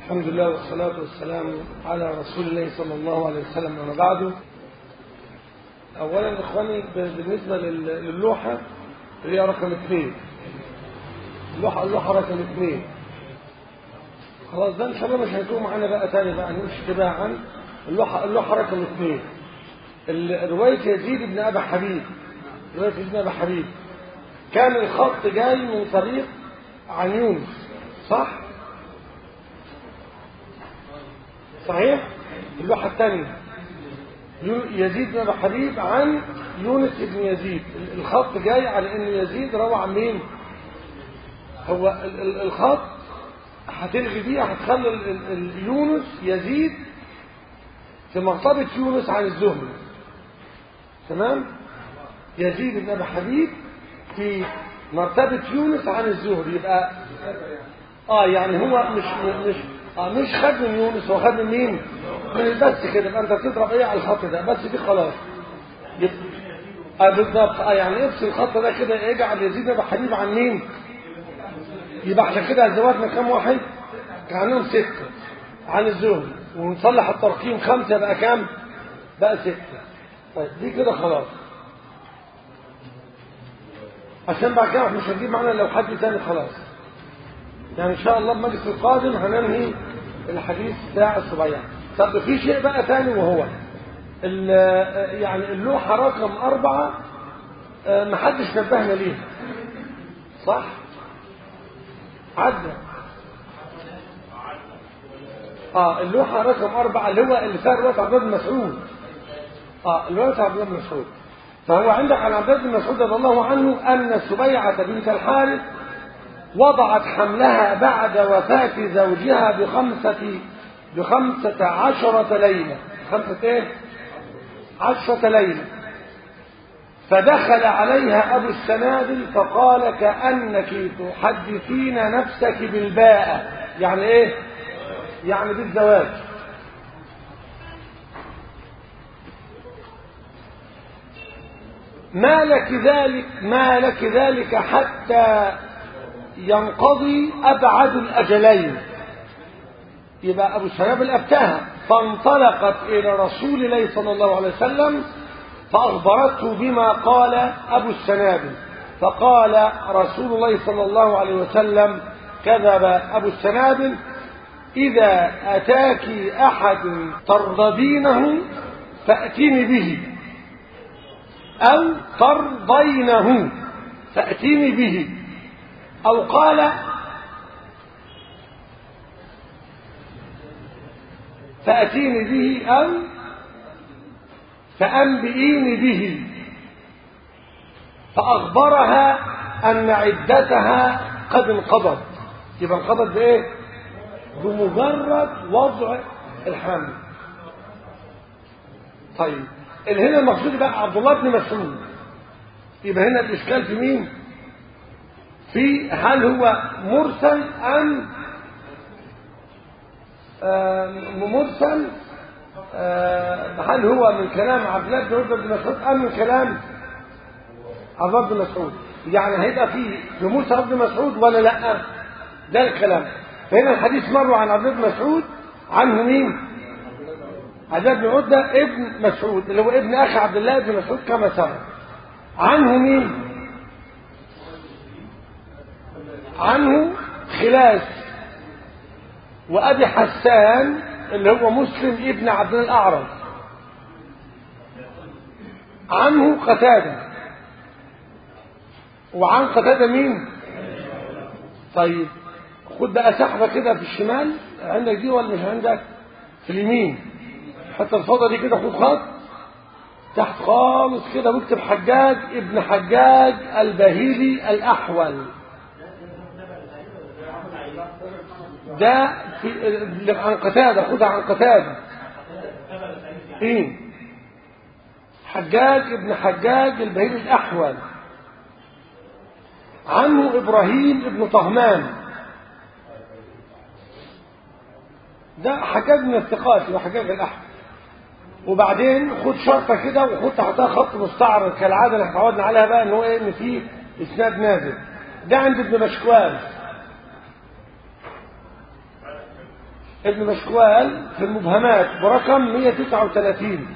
الحمد لله والصلاة والسلام على رسول الله صلى الله عليه وسلم وما بعد أولا إخواني بالنسبة للوحة اللي هي رقم اثنين اللوحة اللوحة رقم اثنين خلاص ده إن شاء الله مش هيكون معانا بقى تاني بقى نمشي تباعا اللوحة اللوحة رقم اثنين رواية يزيد بن أبي حبيب رواية يزيد بن أبي حبيب كان الخط جاي من طريق عن يونس صح؟ صحيح اللوحة الثانية يزيد بن أبي حبيب عن يونس بن يزيد الخط جاي على ان يزيد روى عن مين هو الخط هتلغي دي هتخلي يونس يزيد في مرتبة يونس عن الزهري تمام يزيد بن أبي حبيب في مرتبة يونس عن الزهري يبقى اه يعني هو مش مش اه مش خد من يونس هو خد من مين؟ من البس كده يبقى انت بتضرب ايه على الخط ده بس دي خلاص اه بالظبط اه يعني افصل الخط ده كده يجعل يزيد بن حبيب عن مين؟ يبقى عشان كده زودنا كام واحد؟ كان عندهم ستة عن الزهري ونصلح الترقيم خمسة بقى كام؟ بقى ستة طيب دي كده خلاص عشان بعد كده مش هنجيب معانا لو حد تاني خلاص يعني ان شاء الله المجلس القادم هننهي الحديث بتاع الصبيان طب في شيء بقى تاني وهو يعني اللوحة رقم أربعة محدش نبهنا ليها صح؟ عدى اه اللوحة رقم أربعة اللي هو اللي فيها رواية عبد الله بن مسعود اه رواية عبد الله بن مسعود فهو عندك عن عبد الله بن مسعود رضي الله عنه أن سبيعة بنت الحارث وضعت حملها بعد وفاة زوجها بخمسة بخمسة عشرة ليلة خمسة ايه؟ عشرة ليلة فدخل عليها أبو السنابل فقال كأنك تحدثين نفسك بالباءة يعني ايه؟ يعني بالزواج ما لك ذلك ما لك ذلك حتى ينقضي أبعد الأجلين يبقى أبو سنابل أفتاها فانطلقت إلى رسول الله صلى الله عليه وسلم فأخبرته بما قال أبو السنابل فقال رسول الله صلى الله عليه وسلم كذب أبو السنابل إذا أتاك أحد ترضدينه فأتيني به أو ترضينه فأتيني به أو قال فأتيني به أو فأنبئيني به فأخبرها أن عدتها قد انقضت يبقى انقضت بإيه؟ بمجرد وضع الحمل طيب اللي هنا المقصود بقى عبد الله بن مسعود يبقى هنا الإشكال في مين؟ في هل هو مرسل أم مرسل هل هو من كلام عبد الله بن بن مسعود أم من كلام عبد الله بن مسعود يعني هيبقى في في مرسل بن مسعود ولا لا ده الكلام فهنا الحديث مر عن عبد الله بن مسعود عنه مين عبد الله بن عتبة ابن مسعود اللي هو ابن أخي عبد الله بن مسعود كما سبق عنه مين عنه خلاس وأبي حسان اللي هو مسلم ابن عبد الأعرج عنه قتادة وعن قتادة مين طيب خد بقى سحبة كده في الشمال عندك دي ولا مش عندك في اليمين حتى الفوضى دي كده خد خط تحت خالص كده واكتب حجاج ابن حجاج البهيلي الأحول ده في عن قتاده خدها عن قتاده ايه حجاج ابن حجاج البهيل الاحول عنه ابراهيم ابن طهمان ده حجاج من الثقات وحجاج الاحول وبعدين خد شرطه كده وخد تحتها خط مستعرض كالعاده اللي احنا اتعودنا عليها بقى ان هو ايه ان فيه اسناد نازل ده عند ابن مشكوان ابن مشكوال في المبهمات برقم 139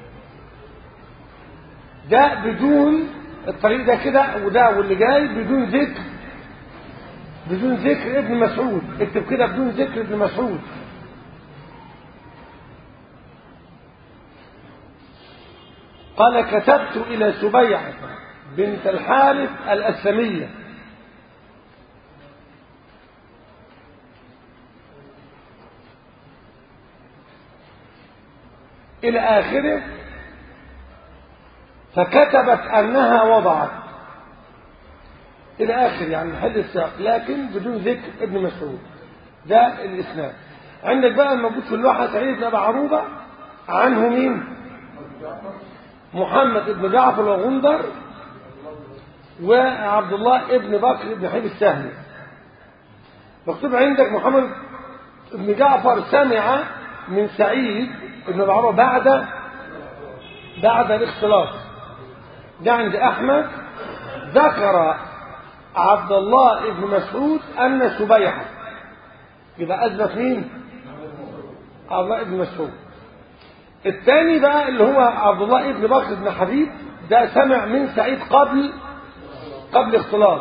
ده بدون الطريق ده كده وده واللي جاي بدون ذكر بدون ذكر ابن مسعود اكتب كده بدون ذكر ابن مسعود قال كتبت إلى سبيعة بنت الحارث الأسلمية إلى آخره فكتبت أنها وضعت إلى آخر يعني محل السياق لكن بدون ذكر ابن مسعود ده الإسناد عندك بقى الموجود في اللوحة سعيد بن أبي عروبة عنه مين؟ محمد بن جعفر وغندر وعبد الله ابن بكر بن حبيب السهمي مكتوب عندك محمد بن جعفر سمع من سعيد بن أبي عروبة بعد بعد الاختلاط ده عند أحمد ذكر عبد الله بن مسعود أن سبيعة يبقى أثبت مين؟ عبد الله بن مسعود الثاني بقى اللي هو عبد الله بن بكر بن حبيب ده سمع من سعيد قبل قبل اختلاط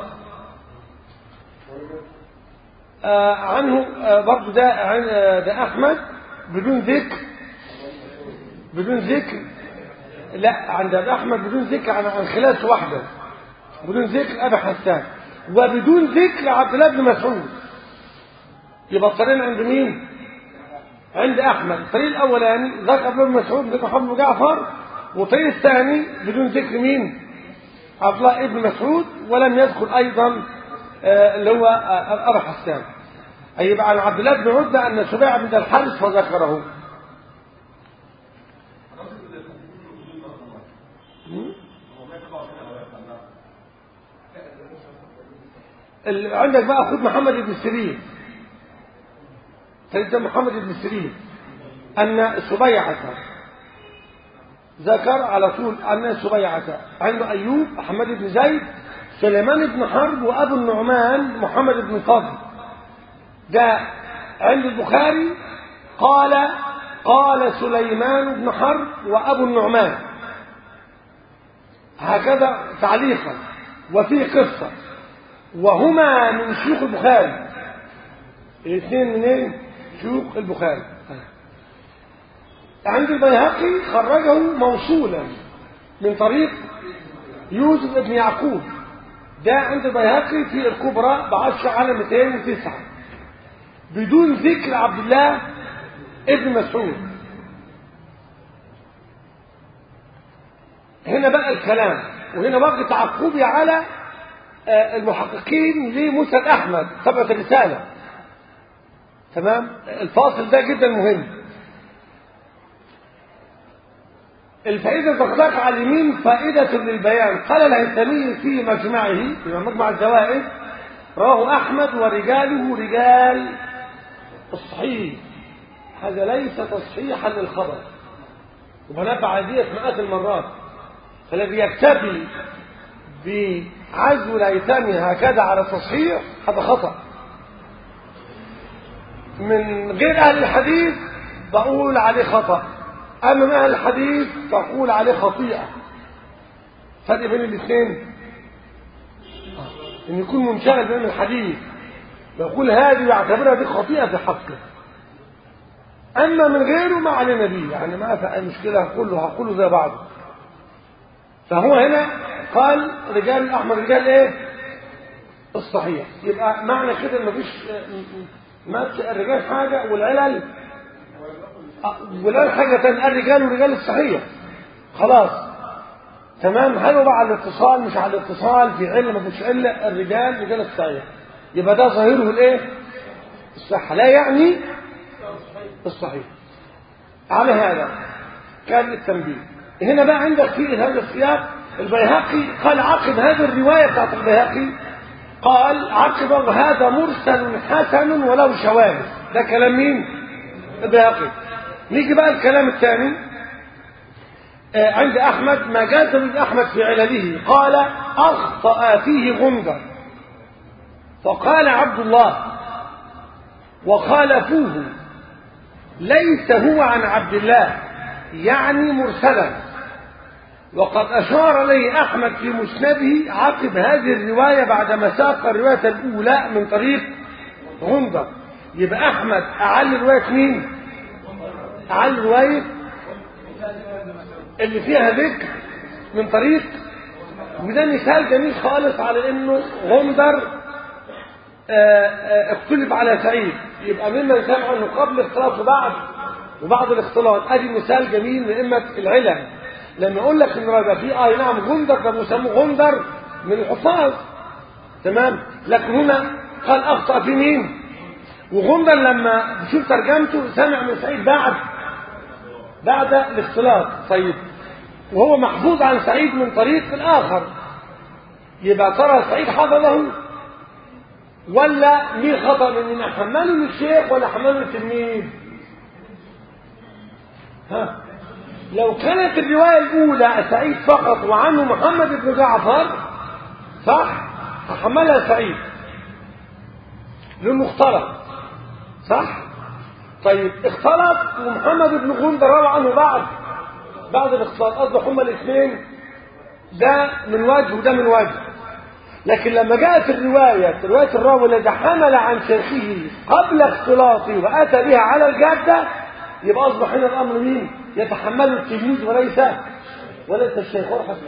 آه عنه آه برضه ده عن آه ده أحمد بدون ذكر بدون ذكر لا عند أبي أحمد بدون ذكر عن عن خلاف واحدة بدون ذكر أبي حسان وبدون ذكر عبد الله بن مسعود يبقى الطريقين عند مين؟ عند أحمد الطريق الأولاني ذكر ابن مسعود ذكر محمد بن جعفر والطريق الثاني بدون ذكر مين؟ عبد الله بن مسعود ولم يدخل أيضا آه اللي هو آه أبا حسان أي يبقى عن عبد الله بن عتبة أن سبيع بن الحارث فذكره عندك بقى خد محمد بن سيرين سيدنا محمد بن سيرين أن سبيعة ذكر على طول أن سبيعة عند أيوب محمد بن زيد سليمان بن حرب وأبو النعمان محمد بن فضل ده عند البخاري قال قال سليمان بن حرب وأبو النعمان هكذا تعليقا وفي قصة وهما من شيوخ البخاري الاثنين منين شيوخ البخاري عند البيهقي خرجه موصولا من طريق يوسف بن يعقوب ده عند البيهقي في الكبرى بعشر على 209 بدون ذكر عبد الله ابن مسعود هنا بقى الكلام وهنا بقى تعقبي على المحققين لمسند احمد طبعة الرسالة تمام الفاصل ده جدا مهم الفائدة تطلق على اليمين فائدة للبيان قال الهيثمي في مجمعه في مجمع الزوائد رواه أحمد ورجاله رجال الصحيح هذا ليس تصحيحا للخبر وبنبع دي مئات المرات فالذي يكتفي بعزو الهيثمي هكذا على التصحيح هذا خطأ من غير أهل الحديث بقول عليه خطأ أما من أهل الحديث تقول عليه خطيئة فرق بين الاثنين إن يكون منشغل بين الحديث ويقول هذه يعتبرها دي خطيئة في حقه أما من غيره ما علينا به يعني ما في أي مشكلة كله هقوله زي بعضه فهو هنا قال رجال الأحمر رجال إيه الصحيح يبقى معنى كده إن مفيش ما الرجال حاجة والعلل والعلل حاجة تانية الرجال ورجال الصحيح خلاص تمام حلو بقى على الاتصال مش على الاتصال في علة ما فيش علة الرجال رجال الصحيح يبقى ده ظاهره الايه الصحة لا يعني الصحيح على هذا كان التنبيه هنا بقى عندك في هذا السياق البيهقي قال عقب هذه الرواية بتاعت البيهقي قال عقب هذا مرسل حسن ولو شواهد ده كلام مين البيهقي نيجي بقى الكلام الثاني آه عند أحمد ما جاز من أحمد في علله قال أخطأ فيه غندر فقال عبد الله وخالفوه ليس هو عن عبد الله يعني مرسلا وقد أشار إليه أحمد في مسنده عقب هذه الرواية بعدما ساق الرواية الأولى من طريق غندر يبقى أحمد أعل رواية مين؟ أعل رواية اللي فيها ذكر من طريق وده مثال جميل خالص على انه غندر اختلف على سعيد يبقى مما يسمع عنه قبل الاختلاط وبعد وبعد الاختلاط ادي مثال جميل من ائمه العلم لما اقول لك ان يبقى في اي نعم غندر ده بيسموه غندر من الحفاظ تمام لكن هنا قال اخطا في مين وغندر لما بشوف ترجمته سمع من سعيد بعد بعد الاختلاط طيب وهو محفوظ عن سعيد من طريق الآخر يبقى ترى سعيد حفظه ولا مين خطأ من مين حمله من الشيخ ولا حمله من التلميذ ها لو كانت الرواية الأولى سعيد فقط وعنه محمد بن جعفر صح فحملها سعيد لأنه اختلط صح طيب اختلط ومحمد بن غندر روى عنه بعد بعد الاختلاط اصبح هما الاثنين ده من وجه وده من وجه لكن لما جاءت الرواية رواية الراوي الذي حمل عن شيخه قبل اختلاطه وأتى بها على الجادة يبقى أصبح هنا الأمر مين؟ يتحمله التلميذ وليس وليس الشيخ ورحمة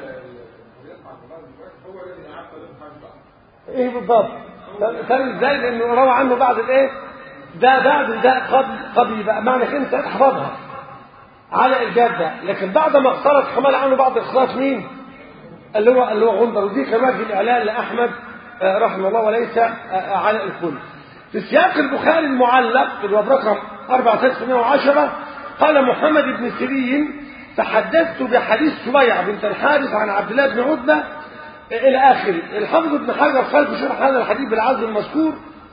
ايه بالضبط؟ كان ازاي؟ لأنه روى عنه بعد الايه؟ ده بعد ده قبل قبل يبقى معنى كده انت تحفظها على الجادة لكن بعد ما اختلط حمل عنه بعض الاختلاط مين اللي هو اللي هو غندر ودي كمان في الاعلان لاحمد رحمه الله وليس على الكل في سياق البخاري المعلق اللي هو برقم 4610 قال محمد بن سيرين تحدثت بحديث سبيع بنت الحارث عن عبد الله بن عتبه الى اخره الحافظ ابن حجر قال في شرح هذا الحديث بالعزم المذكور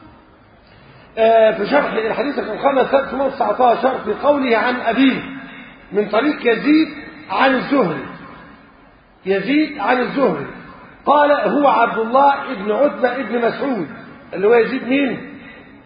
في شرح الحديث رقم 519 في قوله عن ابيه من طريق يزيد عن الزهري يزيد عن الزهري قال هو عبد الله ابن عتبة ابن مسعود اللي هو يزيد مين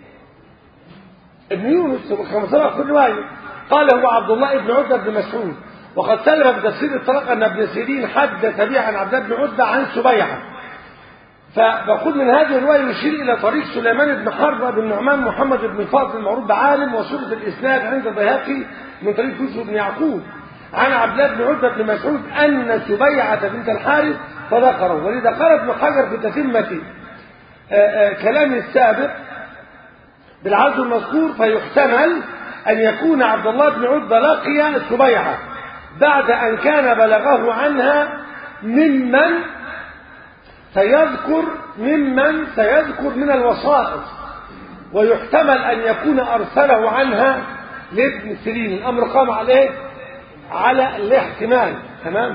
ابن يونس كما سبق في الرواية قال هو عبد الله ابن عتبة ابن مسعود وقد سلم في تفسير الطرق أن ابن سيرين حدث به عن عبد الله بن عتبة عن سبيعة فبقول من هذه الرواية يشير إلى طريق سليمان بن حرب بن نعمان محمد بن فاضل المعروف بعالم وصورة الإسناد عند البيهقي من طريق يوسف بن يعقوب عن عبد الله بن عتبة بن مسعود أن سبيعة بنت الحارث فذكره ولذا قال ابن حجر في تتمة كلام السابق بالعرض المذكور فيحتمل أن يكون عبد الله بن عتبة لقي سبيعة بعد أن كان بلغه عنها ممن سيذكر ممن سيذكر من الوسائط ويحتمل أن يكون أرسله عنها لابن سيرين الأمر قام عليه على الاحتمال تمام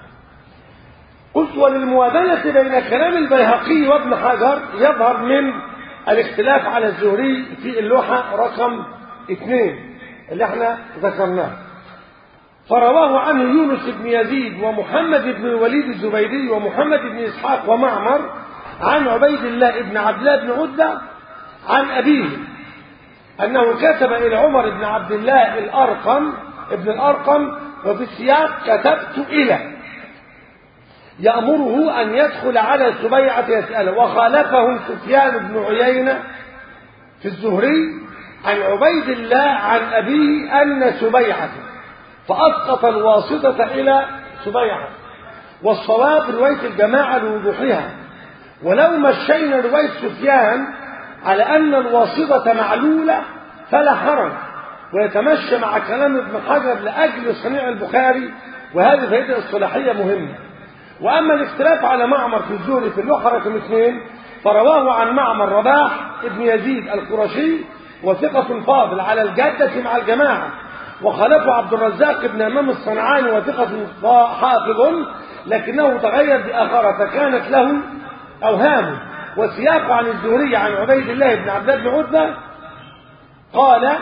قلت وللموازنة بين كلام البيهقي وابن حجر يظهر من الاختلاف على الزهري في اللوحة رقم اثنين اللي احنا ذكرناه فرواه عنه يونس بن يزيد ومحمد بن الوليد الزبيدي ومحمد بن إسحاق ومعمر عن عبيد الله بن عبد الله بن عدة عن أبيه أنه كتب إلى عمر بن عبد الله الأرقم ابن الأرقم وفي السياق كتبت إلى يأمره أن يدخل على سبيعة يسأله وخالفه سفيان بن عيينة في الزهري عن عبيد الله عن أبيه أن سبيعة فأسقط الواسطة إلى سبيعة والصواب رواية الجماعة لوضوحها ولو مشينا رواية سفيان على أن الواسطة معلولة فلا حرج ويتمشى مع كلام ابن حجر لأجل صنيع البخاري وهذه فائدة اصطلاحية مهمة وأما الاختلاف على معمر في الزهري في اللوحة رقم اثنين فرواه عن معمر رباح ابن يزيد القرشي وثقة فاضل على الجادة مع الجماعة وخالفه عبد الرزاق بن امام الصنعاني وثقة حافظ لكنه تغير بآخرة فكانت له أوهام وسياق عن الزهري عن عبيد الله بن عبد الله بن عتبة قال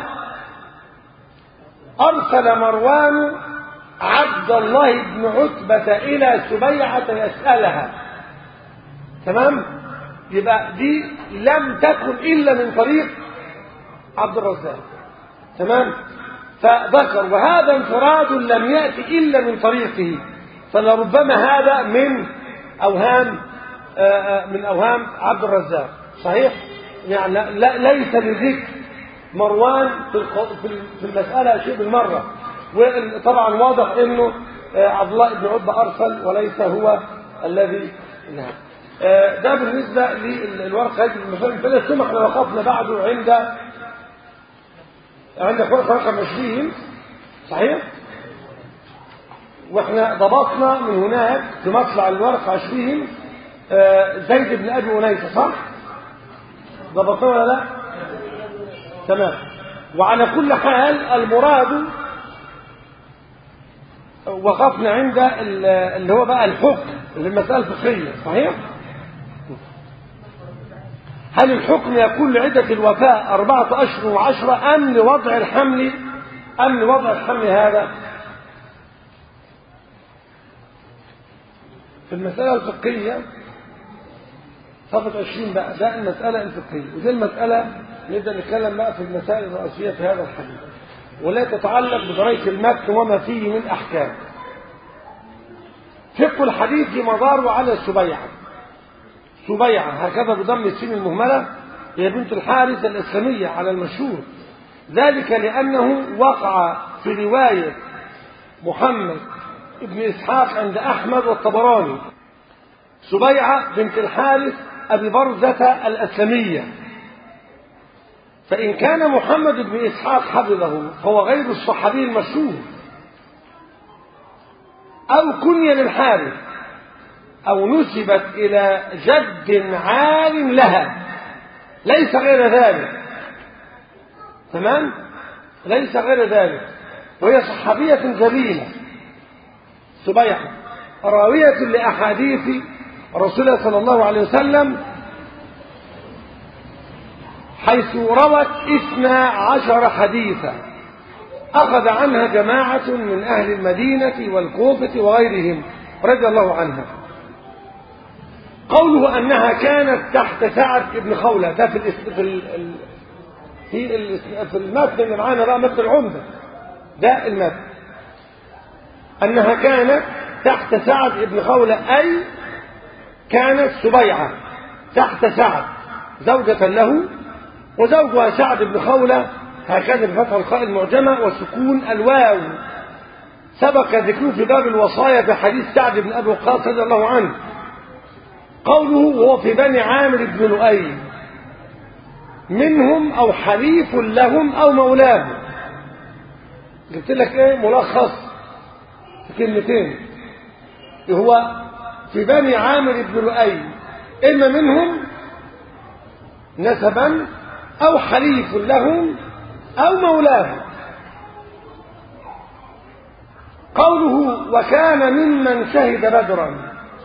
أرسل مروان عبد الله بن عتبة إلى سبيعة يسألها تمام يبقى دي لم تكن إلا من طريق عبد الرزاق تمام فذكر وهذا انفراد لم يأتي إلا من طريقه فلربما هذا من أوهام من أوهام عبد الرزاق صحيح يعني لا ليس لذكر مروان في المسألة شيء بالمرة وطبعا واضح انه عبد الله بن عتبة ارسل وليس هو الذي نعم ده بالنسبة للورقة المسلم فلا ثم احنا وقفنا بعده عند عند رقم 20 صحيح واحنا ضبطنا من هناك في مطلع الورقة 20 زيد بن ابي انيسه صح ضبطنا ولا لا تمام وعلى كل حال المراد وقفنا عند اللي هو بقى الحكم اللي المسألة الفقهية صحيح هل الحكم يكون لعدة الوفاء أربعة أشهر وعشرة أم لوضع الحمل أم لوضع الحمل هذا في المسألة الفقهية صفحة 20 بقى ده المسألة الفقهية ودي المسألة نبدأ نتكلم بقى في المسائل الرئيسية في هذا الحديث ولا تتعلق بدرجة المتن وما فيه من أحكام فقه الحديث مداره على السبيعة سبيعة هكذا بضم السين المهملة هي بنت الحارث الإسلامية على المشهور ذلك لأنه وقع في رواية محمد ابن إسحاق عند أحمد والطبراني سبيعة بنت الحارث أبي برزة الأسلمية فإن كان محمد بن إسحاق حفظه فهو غير الصحابي المشهور أو كني للحارث أو نسبت إلى جد عالم لها ليس غير ذلك تمام ليس غير ذلك وهي صحابية جليلة سبيعة راوية لأحاديث رسول الله صلى الله عليه وسلم حيث روت اثنا عشر حديثا أخذ عنها جماعة من أهل المدينة والكوفة وغيرهم رضي الله عنها قوله أنها كانت تحت سعد بن خولة ده في الاس... في ال... في ال... في المتن اللي معانا بقى متن العمدة ده المتن أنها كانت تحت سعد بن خولة أي كانت سبيعة تحت سعد زوجة له وزوجها سعد بن خولة هكذا بفتح الخاء المعجمة وسكون الواو سبق ذكره في باب الوصايا في حديث سعد بن أبي وقاص رضي الله عنه قوله وهو في بني عامر بن لؤي منهم أو حليف لهم أو مولاه قلت لك ايه ملخص في كلمتين هو في بني عامر بن لؤي إما منهم نسبا أو حليف لهم أو مولاه قوله وكان ممن شهد بدرا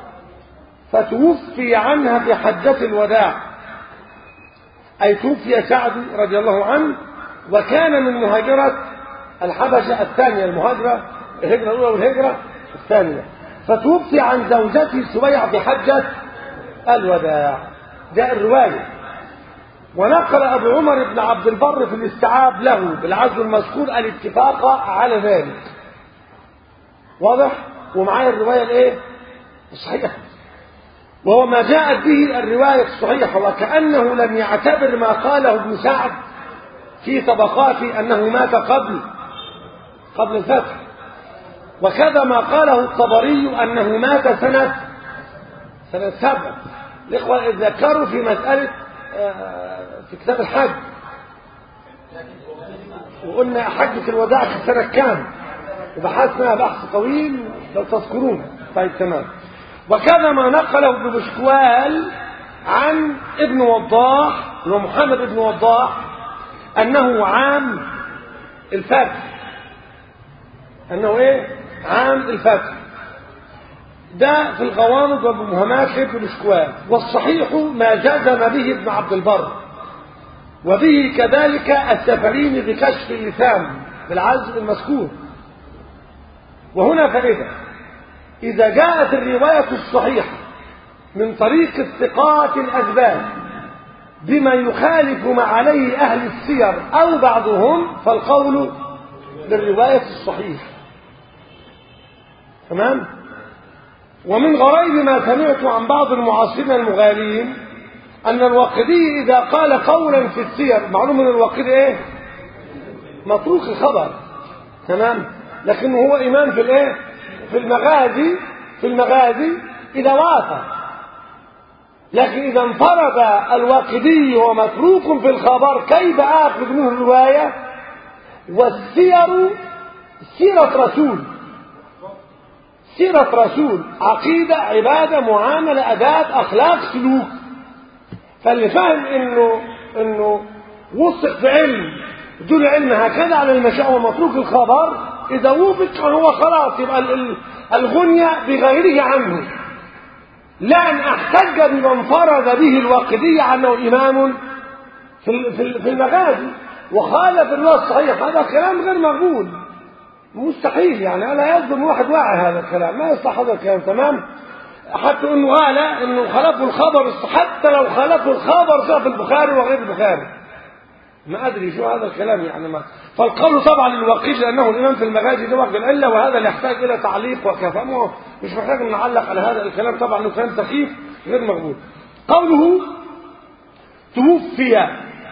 فتوفي عنها في حجة الوداع أي توفي سعد رضي الله عنه وكان من مهاجرة الحبشة الثانية المهاجرة الهجرة الأولى والهجرة الثانية فتوفي عن زوجته سبيع بحجة الوداع جاء الرواية ونقل أبو عمر بن عبد البر في الاستيعاب له بالعزل المذكور الاتفاق على ذلك واضح ومعايا الرواية الايه الصحيحة وهو ما جاءت به الرواية الصحيحة وكأنه لم يعتبر ما قاله ابن سعد في طبقاته أنه مات قبل قبل الفتح وكذا ما قاله الطبري أنه مات سنة سنة سبع الإخوة ذكروا في مسألة في كتاب الحج وقلنا حجة الوداع في السنة كام وبحثنا بحث طويل لو تذكرون طيب تمام وكذا ما نقله ابن بشكوال عن ابن وضاح ومحمد ابن وضاح أنه عام الفتح أنه إيه عام الفتح ده في الغوامض والمهمات ابن بشكوال والصحيح ما جزم به ابن عبد البر وبه كذلك السفرين بكشف اللسان بالعزم المذكور وهنا فائدة إذا جاءت الرواية الصحيحة من طريق الثقات الأثبات بما يخالف ما عليه أهل السير أو بعضهم فالقول بالرواية الصحيح تمام ومن غريب ما سمعت عن بعض المعاصرين المغالين أن الواقدي إذا قال قولا في السير معلوم أن الواقدي إيه متروك الخبر تمام لكن هو إمام في الإيه في المغازي في المغازي إذا وافق لكن إذا انفرد الواقدي ومتروك في الخبر كيف آخذ منه الرواية والسير سيرة رسول سيرة رسول عقيدة عبادة معاملة أداة أخلاق سلوك فاللي فاهم إنه إنه وثق في علم دون علم هكذا على المشاء ومتروك الخبر إذا وفق هو خلاص يبقى الغنية بغيره عنه لا أن أحتج بما انفرد به الواقدية أنه إمام في في المغازي وخالف الرواية الصحيح هذا كلام غير مقبول مستحيل يعني ألا يصدم واحد واعي هذا الكلام ما يصح هذا الكلام تمام حتى انه قال انه خالفوا الخبر حتى لو خالفوا الخبر سواء في البخاري وغير البخاري ما ادري شو هذا الكلام يعني ما فالقول طبعا للوقيل لانه الامام في المغازي ده وقت العله وهذا اللي يحتاج الى تعليق وكفاءه مش محتاج ان نعلق على هذا الكلام طبعا انه كلام سخيف غير مقبول قوله توفي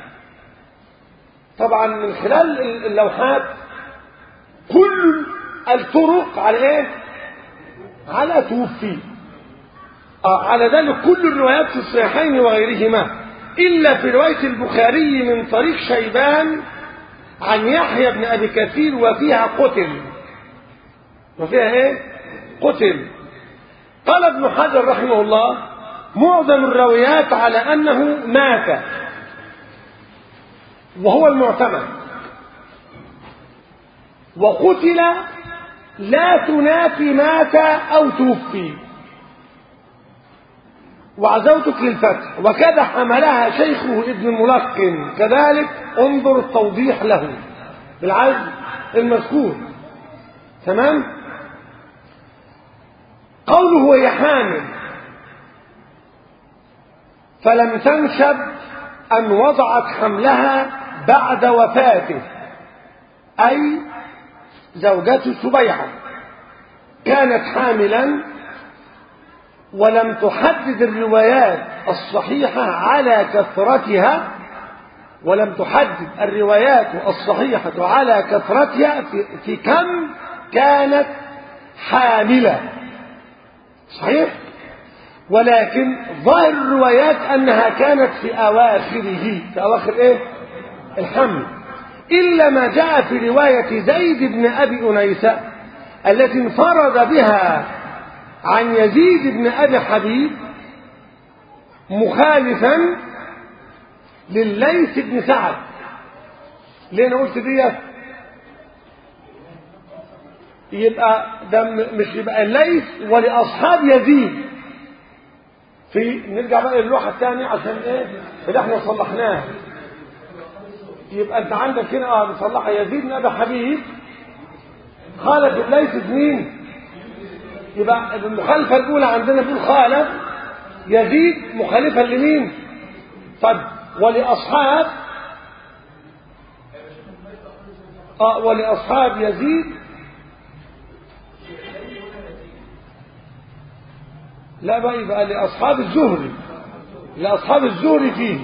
طبعا من خلال اللوحات كل الطرق على ايه على توفي آه على ذلك كل الروايات في الصحيحين وغيرهما إلا في رواية البخاري من طريق شيبان عن يحيى بن أبي كثير وفيها قتل وفيها ايه قتل قال ابن حجر رحمه الله معظم الروايات على أنه مات وهو المعتمد وقتل لا تنافي مات أو توفي وعزوتك للفتح وكذا حملها شيخه ابن الملقن كذلك انظر التوضيح له بالعزم المذكور تمام قوله وهي حامل فلم تنشب أن وضعت حملها بعد وفاته أي زوجته سبيعة كانت حاملا ولم تحدد الروايات الصحيحة على كثرتها ولم تحدد الروايات الصحيحة على كثرتها في, في كم كانت حاملة صحيح ولكن ظاهر الروايات أنها كانت في أواخره في أواخر إيه الحمل إلا ما جاء في رواية زيد بن أبي أنيسة التي انفرد بها عن يزيد بن أبي حبيب مخالفا لليث بن سعد ليه انا قلت ديت يبقى ده مش يبقى الليث ولاصحاب يزيد في نرجع بقى للوحه الثانيه عشان ايه اللي احنا صلحناه يبقى انت عندك هنا اه بتصلحها يزيد بن ابي حبيب خالف الليث بمين يبقى المخالفه الاولى عندنا بيقول خالف يزيد مخالفا لمين طب ولاصحاب اه ولاصحاب يزيد لا بقى يبقى لاصحاب الزهري لاصحاب الزهري فيه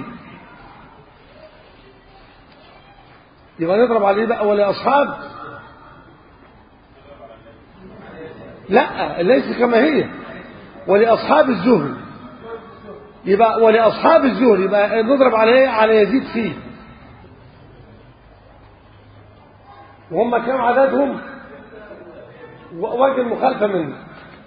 يبقى نضرب عليه بقى ولاصحاب لا ليس كما هي ولاصحاب الزهري يبقى ولاصحاب الزهري يبقى نضرب عليه على يزيد فيه وهم كم عددهم وجه المخالفة منه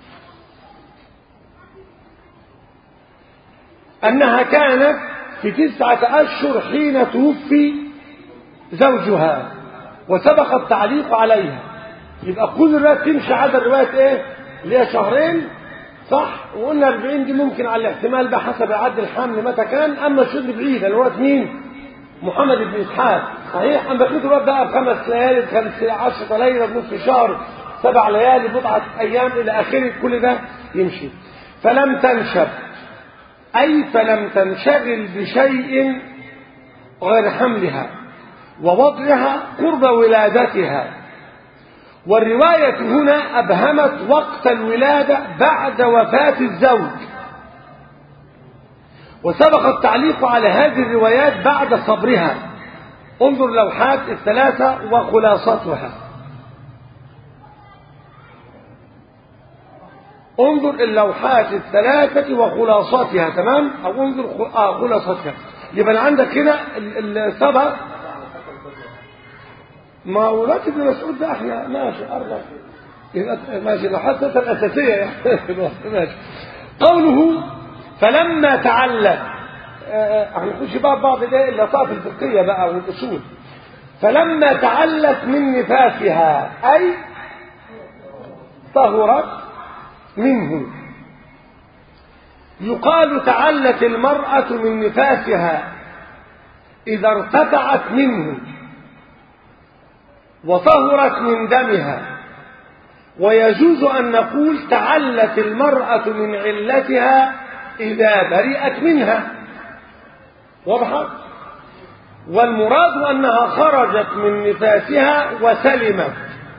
أنها كانت في تسعة أشهر حين توفي زوجها وسبق التعليق عليها يبقى كل الروايات تمشي عدا الروايات ايه اللي هي شهرين صح وقلنا 40 دي ممكن على الاحتمال بحسب عد الحمل متى كان اما الشد بعيد الروايات مين محمد بن اسحاق صحيح اما بقيت الروايات بقى بخمس ليالي بخمس عشرة ليله بنصف شهر سبع ليالي بضعه ايام الى اخره كل ده يمشي فلم تنشب أي فلم تنشغل بشيء غير حملها ووضعها قرب ولادتها والرواية هنا أبهمت وقت الولادة بعد وفاة الزوج وسبق التعليق على هذه الروايات بعد صبرها انظر لوحات الثلاثة وخلاصتها انظر اللوحات الثلاثة وخلاصتها تمام او انظر آه خلاصتها يبقى عندك هنا السبق ما هو راتب ابن مسعود ده احنا ماشي ارجع ماشي اللوحات الاساسية يعني ماشي قوله فلما تعلق هنخش بقى بعض الايه اللطائف الفقهيه بقى والاصول فلما تعلت من نفاسها اي طهرت منه يقال تعلت المرأة من نفاسها إذا ارتفعت منه وطهرت من دمها ويجوز أن نقول تعلت المرأة من علتها إذا برئت منها واضحة والمراد أنها خرجت من نفاسها وسلمت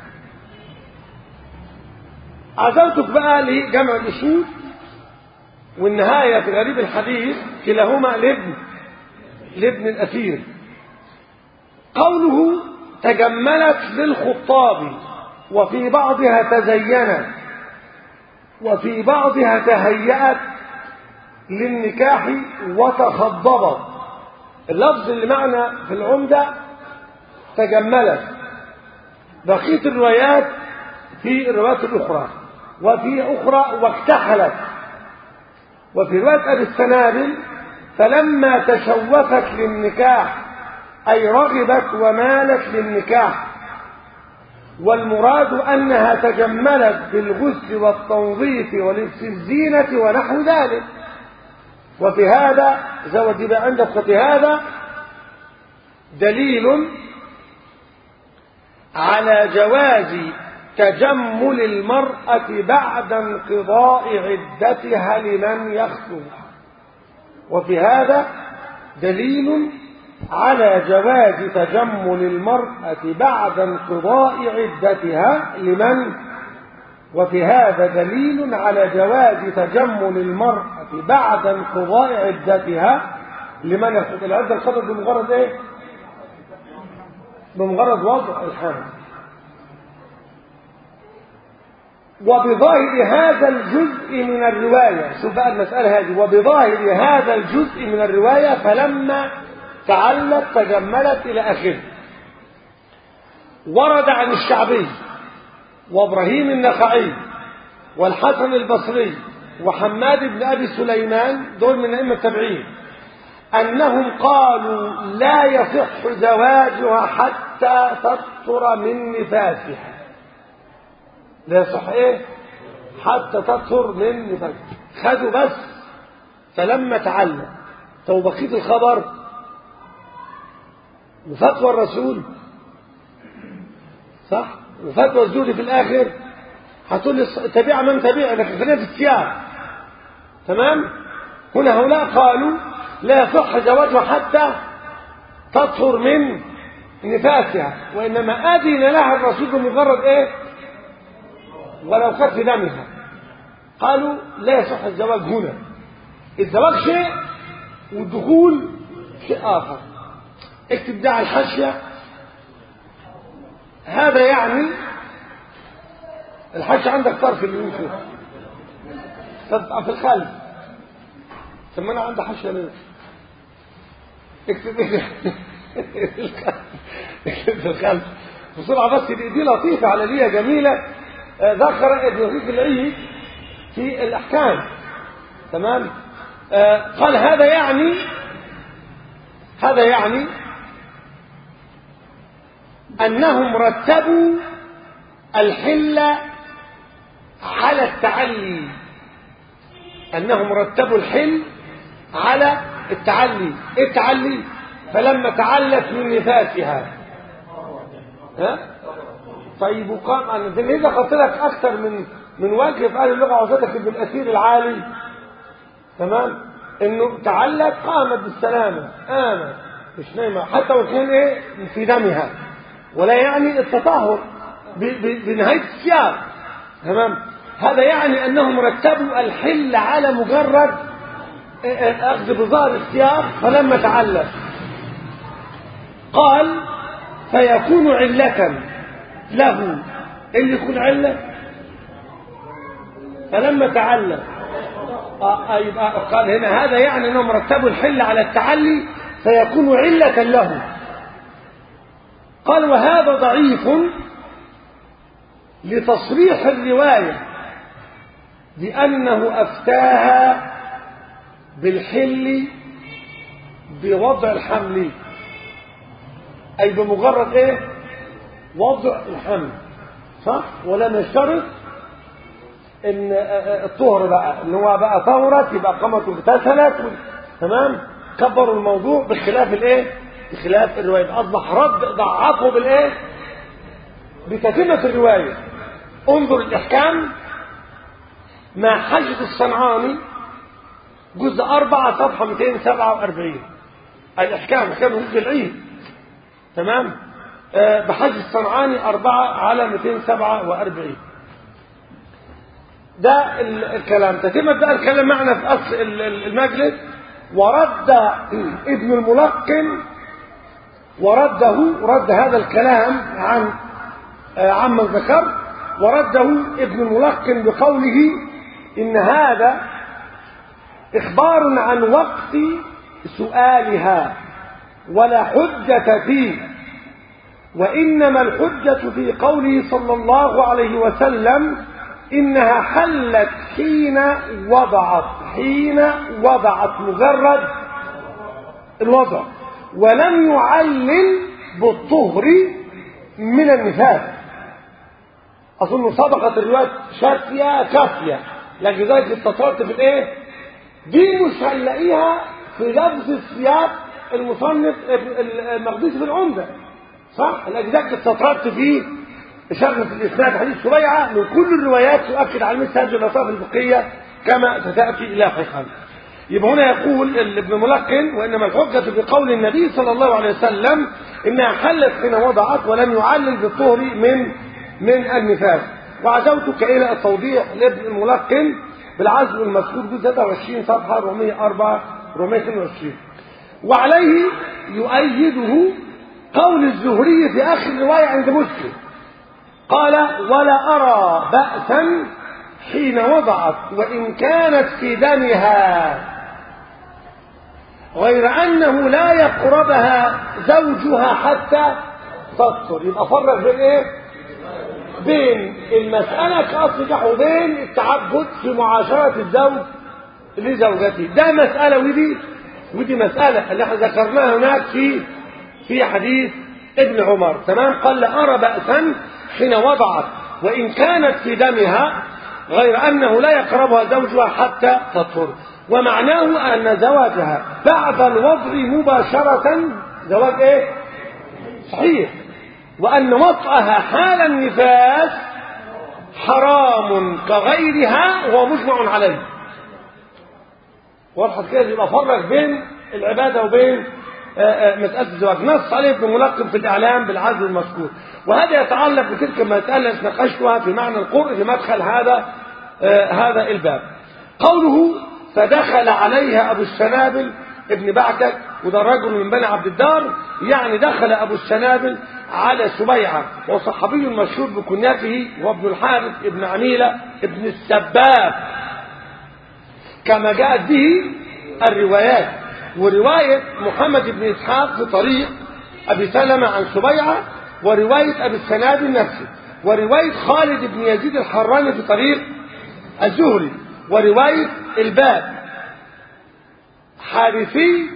عزمتك بقى لجمع الأصول والنهاية في غريب الحديث كلاهما لابن لابن الأثير قوله تجملت للخطاب وفي بعضها تزينت وفي بعضها تهيأت للنكاح وتخضبت اللفظ اللي معنى في العمدة تجملت بقية الروايات في الروايات الأخرى وفي أخرى واكتحلت وفي رواية أبي السنابل فلما تشوفت للنكاح أي رغبت ومالت للنكاح والمراد أنها تجملت بالغسل والتنظيف ولبس الزينة ونحو ذلك وفي هذا زود يبقى عندك في هذا دليل على جواز تجمل المرأة بعد انقضاء عدتها لمن يخطب وفي هذا دليل على جواز تجمل المرأة بعد انقضاء عدتها لمن وفي هذا دليل على جواز تجمل المرأة بعد انقضاء عدتها لمن يخطب العدة الخطب بمجرد ايه بمجرد وضع الحمل وبظاهر هذا الجزء من الرواية شوف بقى المسألة هذه وبظاهر هذا الجزء من الرواية فلما تعلت تجملت إلى آخره ورد عن الشعبي وابراهيم النخعي والحسن البصري وحماد بن ابي سليمان دول من ائمه التابعين انهم قالوا لا يصح زواجها حتى تطهر من نفاسها لا يصح ايه حتى تطهر من نفاسها خدوا بس فلما تعلم تو بقيه الخبر وفتوى الرسول صح وفتوى الزهري في الاخر هتقول لي تبع من تبع لكن خلينا في السياق تمام هنا هؤلاء قالوا لا يصح زواجها حتى تطهر من نفاسها وانما اذن لها الرسول بمجرد ايه ولو كانت في دمها قالوا لا يصح الزواج هنا الزواج شيء والدخول شيء اخر اكتب ده على الحاشيه هذا يعني الحاج عندك طرف اليمين فيه تبقى في الخلف ثم انا عندي حاشيه ليه اكتب ايه اكتب في الخلف بسرعه بس دي, دي لطيفه على ليها جميله ذكر ابن رفيق العيد في الاحكام تمام آه قال هذا يعني هذا يعني أنهم رتبوا الحل على التعلي أنهم رتبوا الحل على التعلي إيه التعلي فلما تعلت من نفاسها ها طيب وقام أنا إذا قلت لك أكثر من من وجه في أهل اللغة وزادك بالأثير العالي تمام انه تعلق قامت بالسلامة آمن مش نايمة حتى لو كان ايه في دمها ولا يعني التطهر بنهاية السياق تمام هذا يعني انهم رتبوا الحل على مجرد اخذ بظاهر السياق فلما تعلق قال فيكون علة له اللي يكون علة فلما تعلق آه يبقى قال هنا هذا يعني انهم رتبوا الحل على التعلي فيكون علة له قال وهذا ضعيف لتصريح الرواية بأنه أفتاها بالحل بوضع الحمل أي بمجرد إيه وضع الحمل صح ولم يشترط ان الطهر بقى ان هو بقى طهرت يبقى قامت واغتسلت تمام كبروا الموضوع بخلاف الايه بخلاف الروايه اصبح رد ضعفه بالايه بتتمه الروايه انظر الاحكام مع حجة الصنعاني جزء أربعة صفحة 247 الإحكام إحكام حجة العيد تمام أه بحج الصنعاني أربعة على 247 ده الكلام تتم بقى الكلام معنا في أصل المجلس ورد ابن الملقن ورده رد هذا الكلام عن عمن ذكر ورده ابن الملقن بقوله إن هذا إخبار عن وقت سؤالها ولا حجة فيه وإنما الحجة في قوله صلى الله عليه وسلم إنها حلت حين وضعت حين وضعت مجرد الوضع ولم يعلل بالطهر من النفاس أظن سبقت الرواية شافية كافية لذلك اتصلت في الايه دي مش هنلاقيها في لفظ السياق المصنف المقدسي في العمدة صح لذلك استطردت فيه شغلة الإسناد حديث سبيعة من كل الروايات تؤكد على مثل هذه الألفاظ الفقهية كما ستأتي لاحقا يبقى هنا يقول ابن ملقن وإنما الحجة بقول النبي صلى الله عليه وسلم إنها حلت حين وضعت ولم يعلل بالطهر من من النفاس وعزوتك إلى التوضيح لابن الملقن بالعزم المذكور في 23 صفحة 404 422 وعليه يؤيده قول الزهري في آخر رواية عند مسلم قال ولا أرى بأسا حين وضعت وإن كانت في دمها غير أنه لا يقربها زوجها حتى تطهر يبقى فرق بين إيه؟ بين المسألة كأصل وبين التعبد في معاشرة الزوج لزوجته ده مسألة ودي ودي مسألة اللي احنا ذكرناها هناك في في حديث ابن عمر تمام قال لا أرى بأسا حين وضعت وإن كانت في دمها غير أنه لا يقربها زوجها حتى تطهر ومعناه أن زواجها بعد الوضع مباشرة زواج إيه؟ صحيح وأن وطئها حال النفاس حرام كغيرها وهو مجمع عليه واضحة كده يبقى فرق بين العبادة وبين مسألة الزواج نص عليه ابن ملقب في الإعلام بالعزل المذكور وهذا يتعلق بتلك المسألة التي ناقشتها في معنى القرء لمدخل هذا هذا الباب قوله فدخل عليها أبو السنابل ابن بعكك وده رجل من بني عبد الدار يعني دخل أبو السنابل على سبيعة وصحابي مشهور بكنيته وابن الحارث ابن عميلة ابن السباب كما جاءت به الروايات ورواية محمد بن إسحاق في طريق أبي سلمة عن سبيعة ورواية أبي السنابل نفسه ورواية خالد بن يزيد الحراني في طريق الزهري ورواية الباب حارثي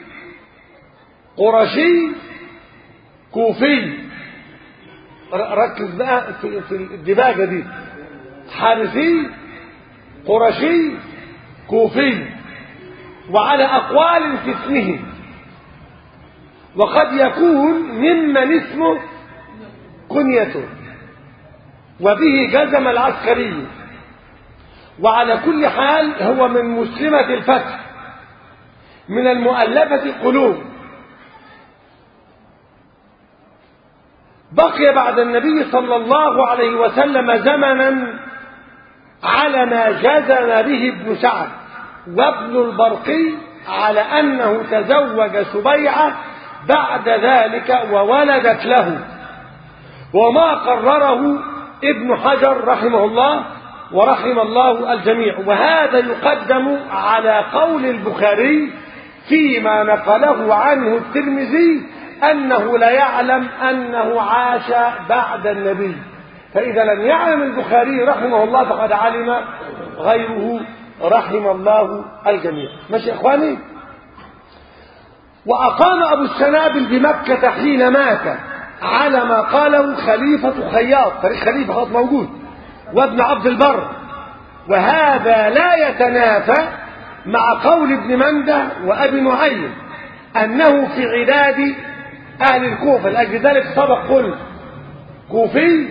قرشي كوفي ركز بقى في, في الدباجة دي حارثي قرشي كوفي وعلى أقوال في اسمه وقد يكون ممن اسمه كنيته وبه جزم العسكري وعلى كل حال هو من مسلمة الفتح من المؤلفة قلوب بقي بعد النبي صلى الله عليه وسلم زمنا على ما جزم به ابن سعد وابن البرقي على أنه تزوج سبيعة بعد ذلك وولدت له وما قرره ابن حجر رحمه الله ورحم الله الجميع وهذا يقدم على قول البخاري فيما نقله عنه الترمذي أنه لا يعلم أنه عاش بعد النبي فإذا لم يعلم البخاري رحمه الله فقد علم غيره رحم الله الجميع ماشي يا إخواني وأقام أبو السنابل بمكة حين مات على ما قاله خليفة خياط تاريخ خليفة خط موجود وابن عبد البر وهذا لا يتنافى مع قول ابن منده وأبي نعيم أنه في عداد أهل الكوفة لأجل ذلك سبق قلت كوفي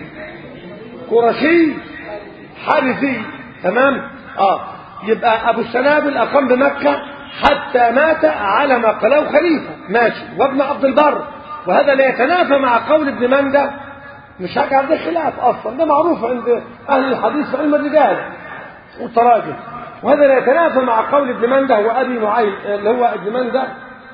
قرشي حارثي تمام اه يبقى ابو السنابل اقام بمكه حتى مات على ما قاله خليفه ماشي وابن عبد البر وهذا لا يتنافى مع قول ابن منده مش هجعل ده خلاف اصلا ده معروف عند اهل الحديث في علم الرجال والتراجم وهذا لا يتنافى مع قول ابن منده وابي نعيم اللي هو ابن منده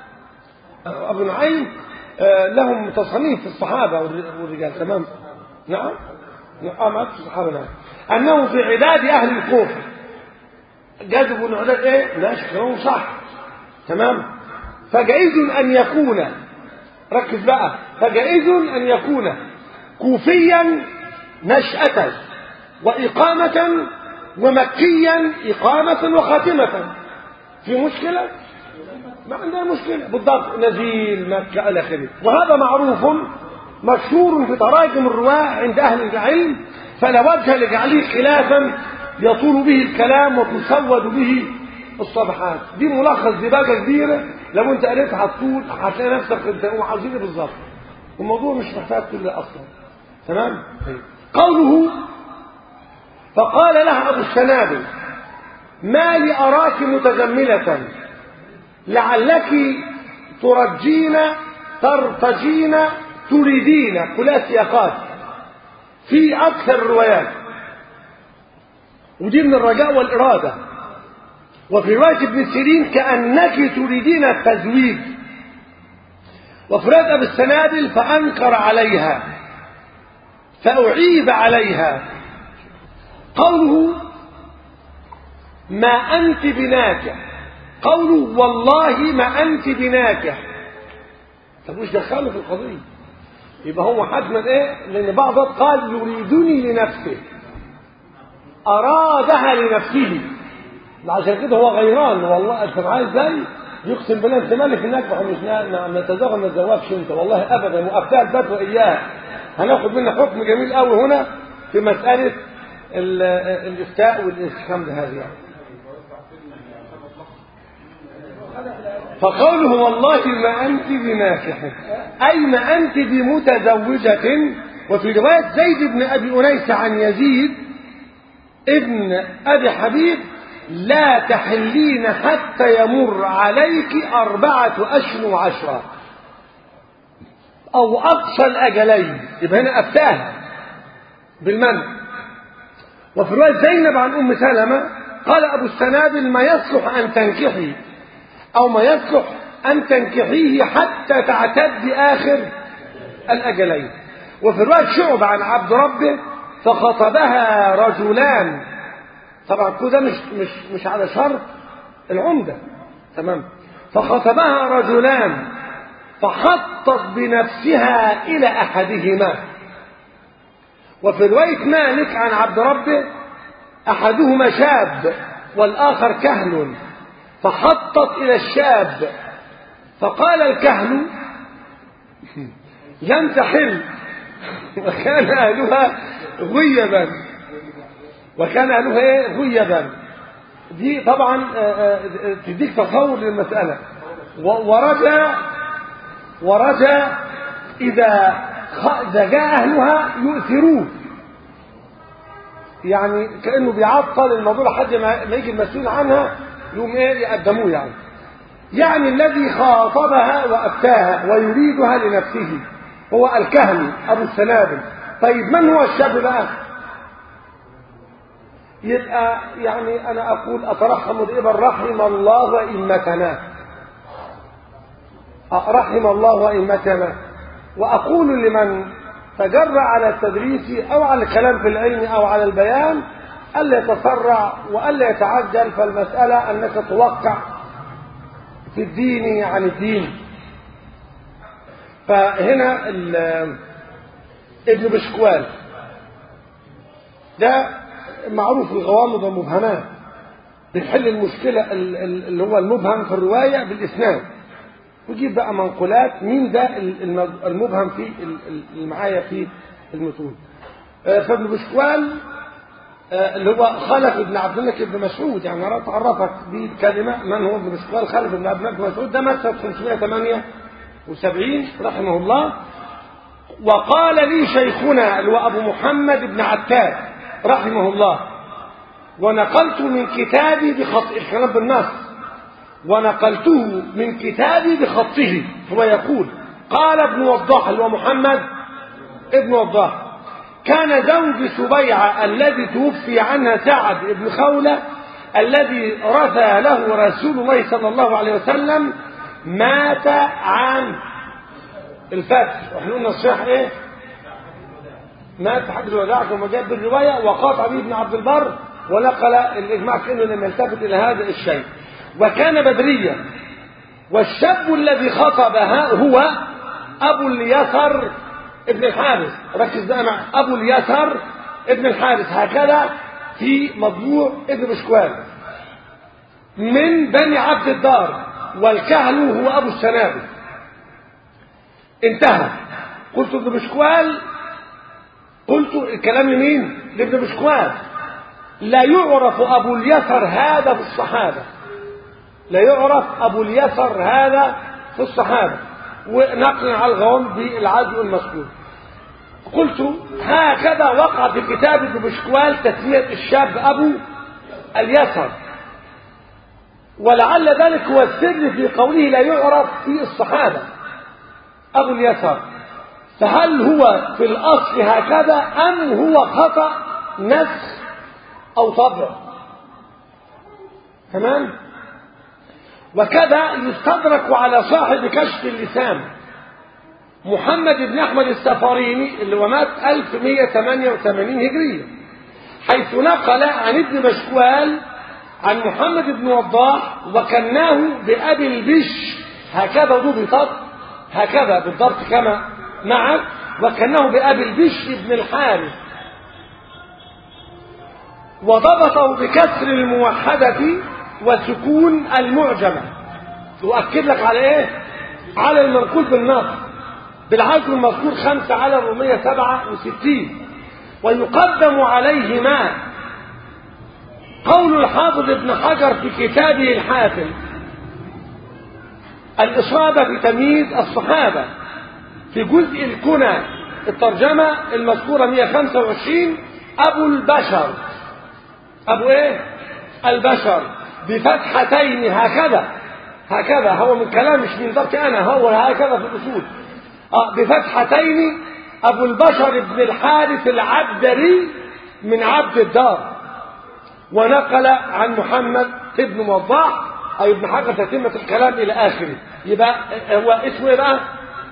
ابو نعيم لهم تصانيف في الصحابه والرجال تمام نعم اه ما في الصحابه نعم انه في عداد اهل الكوفه جذبوا العداد ايه ماشي كلامه صح تمام فجائز ان يكون ركز بقى فجائز ان يكون كوفيا نشأة وإقامة ومكيا إقامة وخاتمة في مشكلة ما عندنا مشكلة بالضبط نزيل مكة إلى آخره وهذا معروف مشهور في تراجم الرواة عند أهل العلم فلا وجه لجعله خلافا يطول به الكلام وتسود به الصفحات دي ملخص دباجة كبيرة لو انت قريتها هتطول هتلاقي نفسك انت عاوزين ايه بالظبط الموضوع مش محتاج كل ده اصلا تمام قوله فقال لها ابو السنابل ما لي اراك متجمله لعلك ترجين ترتجين تريدين كلها سياقات في اكثر الروايات ودي من الرجاء والاراده وفي روايه ابن سيرين كانك تريدين التزويج وفي روايه ابي السنابل فانكر عليها فاعيب عليها قوله ما انت بناكح قوله والله ما انت بناكح طب وش دخله في القضيه يبقى هو حتما ايه لان بعض قال يريدني لنفسه ارادها لنفسه عشان كده هو غيران والله انت عايز ازاي يقسم بالله انت مالك هناك واحنا مش نتزوج ما نتزوجش انت والله ابدا وابتاع البدو اياه هناخد منه حكم جميل قوي هنا في مساله الافتاء والاستحكام بهذه يعني. فقوله والله ما أنت بناكح أي ما أنت بمتزوجة وفي رواية زيد بن أبي أنيس عن يزيد ابن أبي حبيب لا تحلين حتى يمر عليك أربعة أشهر وعشرة أو أقصى الأجلين يبقى هنا أفتاها بالمنع وفي رواية زينب عن أم سلمة قال أبو السنابل ما يصلح أن تنكحي أو ما يصلح أن تنكحيه حتى تعتد آخر الأجلين وفي رواية شعب عن عبد ربه فخطبها رجلان طبعا كده مش مش مش على شرط العمدة تمام فخطبها رجلان فحطت بنفسها إلى أحدهما وفي رواية مالك عن عبد ربه أحدهما شاب والآخر كهل فحطت إلى الشاب فقال الكهل لم تحل وكان أهلها غيبا وكان أهلها إيه غيبا دي طبعا تديك تصور للمسألة ورجى ورجى إذا إذا جاء أهلها يؤثروه يعني كأنه بيعطل الموضوع لحد ما يجي المسؤول عنها يقوم ايه يقدموه يعني يعني الذي خاطبها وأفتاها ويريدها لنفسه هو الكهل أبو السنابل طيب من هو الشاب بقى يبقى يعني أنا أقول أترحم الإبر رحم الله إمتنا رحم الله أئمتنا وأقول لمن تجرأ على التدريس أو على الكلام في العلم أو على البيان ألا يتسرع وألا يتعجل فالمسألة أنك توقع في الدين عن الدين فهنا ابن بشكوال ده معروف الغوامض والمبهمات بتحل المشكلة اللي هو المبهم في الرواية بالإسناد وجيب بقى منقولات مين ده المبهم في اللي معايا في المتون فابن بشكوال اللي هو خلف ابن عبد الملك بن مسعود يعني انا تعرفك بكلمه من هو ابن بشكوال خلف ابن عبد الملك بن مسعود ده مات 578 رحمه الله وقال لي شيخنا اللي هو ابو محمد بن عتاب رحمه الله ونقلت من كتابي بخط الكلام بالنص ونقلته من كتابي بخطه هو يقول قال ابن وضاح اللي هو محمد ابن وضاح كان زوج سبيعة الذي توفي عنها سعد بن خولة الذي رثى له رسول الله صلى الله عليه وسلم مات عام الفتح واحنا قلنا الصحيح ايه مات حج الوداع كما جاء بالرواية وقاطع به ابن عبد البر ونقل الإجماع كأنه لم يلتفت إلى هذا الشيء وكان بدريا والشاب الذي خطبها هو أبو اليسر ابن الحارث ركز بقى مع أبو اليسر ابن الحارث هكذا في مضموع ابن بشكوان من بني عبد الدار والكهل هو أبو السنابل انتهى قلت ابن بشكوال قلت الكلام لمين لابن بشكوال لا يعرف أبو اليسر هذا في الصحابة لا يعرف أبو اليسر هذا في الصحابة ونقل على الغوام بالعدل المذكور قلت هكذا وقع في كتاب ابن بشكوال تسمية الشاب أبو اليسر ولعل ذلك هو السر في قوله لا يعرف في الصحابة أبو اليسر فهل هو في الأصل هكذا أم هو خطأ نسخ أو طبع تمام وكذا يستدرك على صاحب كشف اللسان محمد بن أحمد السفاريني اللي هو مات 1188 هجرية حيث نقل عن ابن مشكوال عن محمد بن وضاح وكناه بأبي البش هكذا ضبطت هكذا بالضبط كما معك وكناه بأبي البش بن الحارث وضبطه بكسر الموحدة وسكون المعجمة يؤكد لك على ايه على المنقول بالنص بالعزم المذكور خمسة على 467 ويقدم عليهما قول الحافظ ابن حجر في كتابه الحافل الإصابة في تمييز الصحابة في جزء الكنى الترجمة المذكورة 125 أبو البشر أبو إيه؟ البشر بفتحتين هكذا هكذا هو من كلام مش من ضبط أنا هو هكذا في الأصول آه بفتحتين أبو البشر بن الحارث العبدري من عبد الدار ونقل عن محمد ابن وضاح أو ابن حجر تتمة الكلام إلى آخره يبقى هو اسمه بقى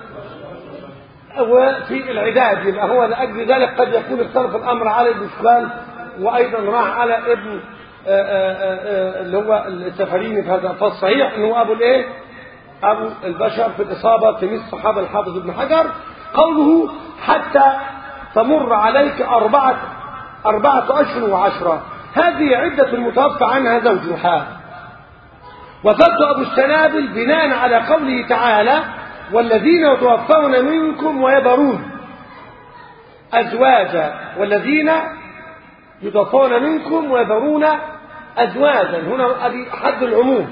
وفي العداد يبقى هو لأجل ذلك قد يكون اختلف الأمر على الإسلام وأيضا راح على ابن اللي هو السفريني في هذا فالصحيح انه ابو الايه ابو البشر في الاصابه تميز الصحابه الحافظ ابن حجر قوله حتى تمر عليك اربعه اربعه اشهر وعشره هذه عده المتوفى عنها زوجها وفد ابو السنابل بناء على قوله تعالى والذين يتوفون منكم ويذرون ازواجا والذين يتوفون منكم ويذرون أزواجا هنا أدي حد العموم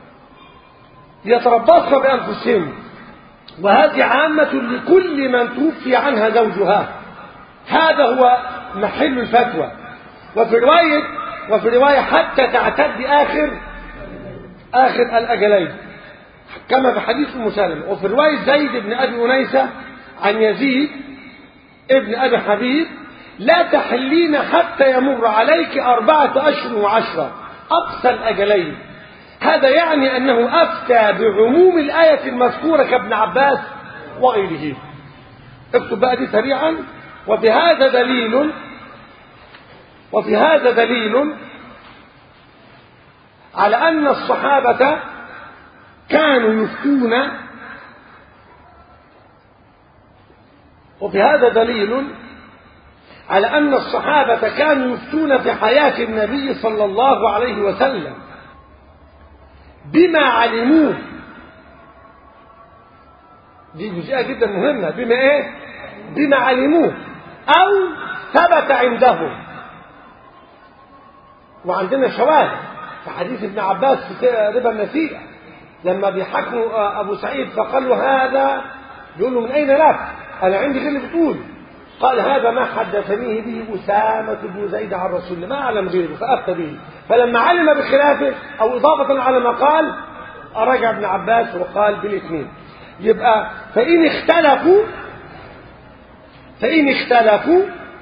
يتربصن بأنفسهم وهذه عامة لكل من توفي عنها زوجها هذا هو محل الفتوى وفي رواية وفي رواية حتى تعتد آخر آخر الأجلين كما في حديث ام سلمة وفي رواية زيد بن ابي انيسة عن يزيد ابن ابي حبيب لا تحلين حتى يمر عليك أربعة أشهر وعشرة أقصى الأجلين هذا يعني أنه أفتى بعموم الآية المذكورة كابن عباس وغيره اكتب بقى دي سريعا وفي هذا دليل وفي هذا دليل على أن الصحابة كانوا يفتون وفي هذا دليل على أن الصحابة كانوا يفتون في حياة النبي صلى الله عليه وسلم بما علموه دي جزئية جدا مهمة بما ايه بما علموه او ثبت عندهم وعندنا شواهد في حديث ابن عباس في ربا النسيئة لما بيحكموا ابو سعيد فقال له هذا يقول له من اين لك انا عندي غير اللي بتقول قال هذا ما حدثنيه به أسامة بن زيد عن رسول الله ما أعلم غيره فأفتى به فلما علم بخلافه أو إضافة على ما قال رجع ابن عباس وقال بالاثنين يبقى فإن اختلفوا فإن اختلفوا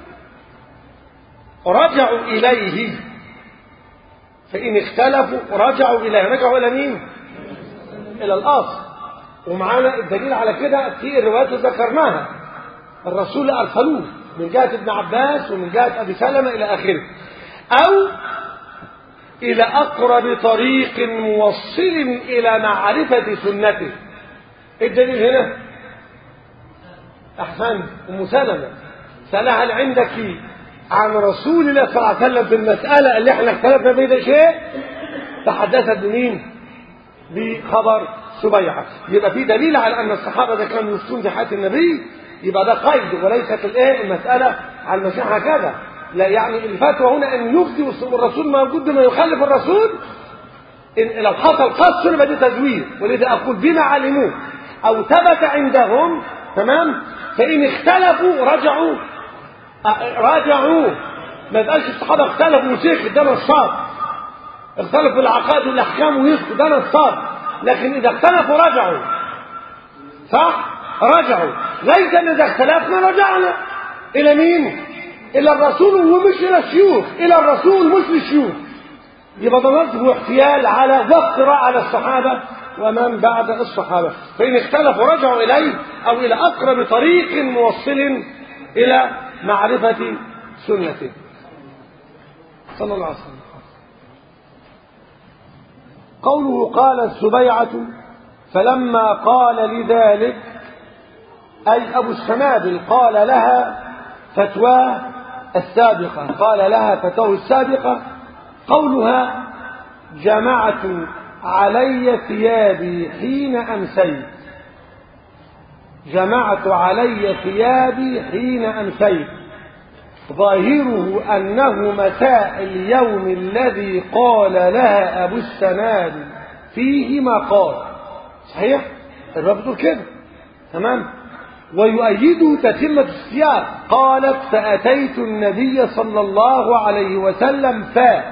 رجعوا إليه فإن اختلفوا رجعوا إليه رجعوا إلى مين؟ إلى الأصل ومعانا الدليل على كده في الروايات اللي ذكرناها الرسول أرسلوه من جهة ابن عباس ومن جهة أبي سلمة إلى آخره أو إلى أقرب طريق موصل إلى معرفة سنته الدليل هنا أحسن أم سلمة سألها هل عندك عن رسول الله صلى الله عليه وسلم في المسألة اللي احنا اختلفنا فيها شيء تحدثت بمين؟ بخبر سبيعة يبقى في دليل على أن الصحابة ده كانوا يفتون في حياة النبي يبقى ده قيد وليست الايه المسألة على المشاعر هكذا لا يعني الفتوى هنا أن يفتي والرسول موجود بما يخالف الرسول إن لو حصل قص يبقى دي تزوير ولذا أقول بما علموه أو ثبت عندهم تمام فإن اختلفوا رجعوا راجعوا ما يبقاش الصحابة اختلفوا وسيخ ده نصاب اختلفوا العقائد والأحكام ويسكت ده نصاب لكن إذا اختلفوا رجعوا صح؟ رجعوا ليس إن إذا اختلفنا رجعنا إلى مين؟ إلى الرسول ومش إلى الشيوخ إلى الرسول مش للشيوخ يبقى ده نصب واحتيال على وافتراء على الصحابة ومن بعد الصحابة فإن اختلفوا رجعوا إليه أو إلى أقرب طريق موصل إلى معرفة سنته صلى الله عليه وسلم قوله قال السبيعة فلما قال لذلك أي أبو السنابل قال لها فتواه السابقة قال لها فتواه السابقة قولها جمعت علي ثيابي حين أمسيت جمعت علي ثيابي حين أمسيت ظاهره أنه مساء اليوم الذي قال لها أبو السنابل فيه ما قال صحيح؟ الرب بتقول كده تمام؟ ويؤيده تتمة السياق قالت فأتيت النبي صلى الله عليه وسلم فا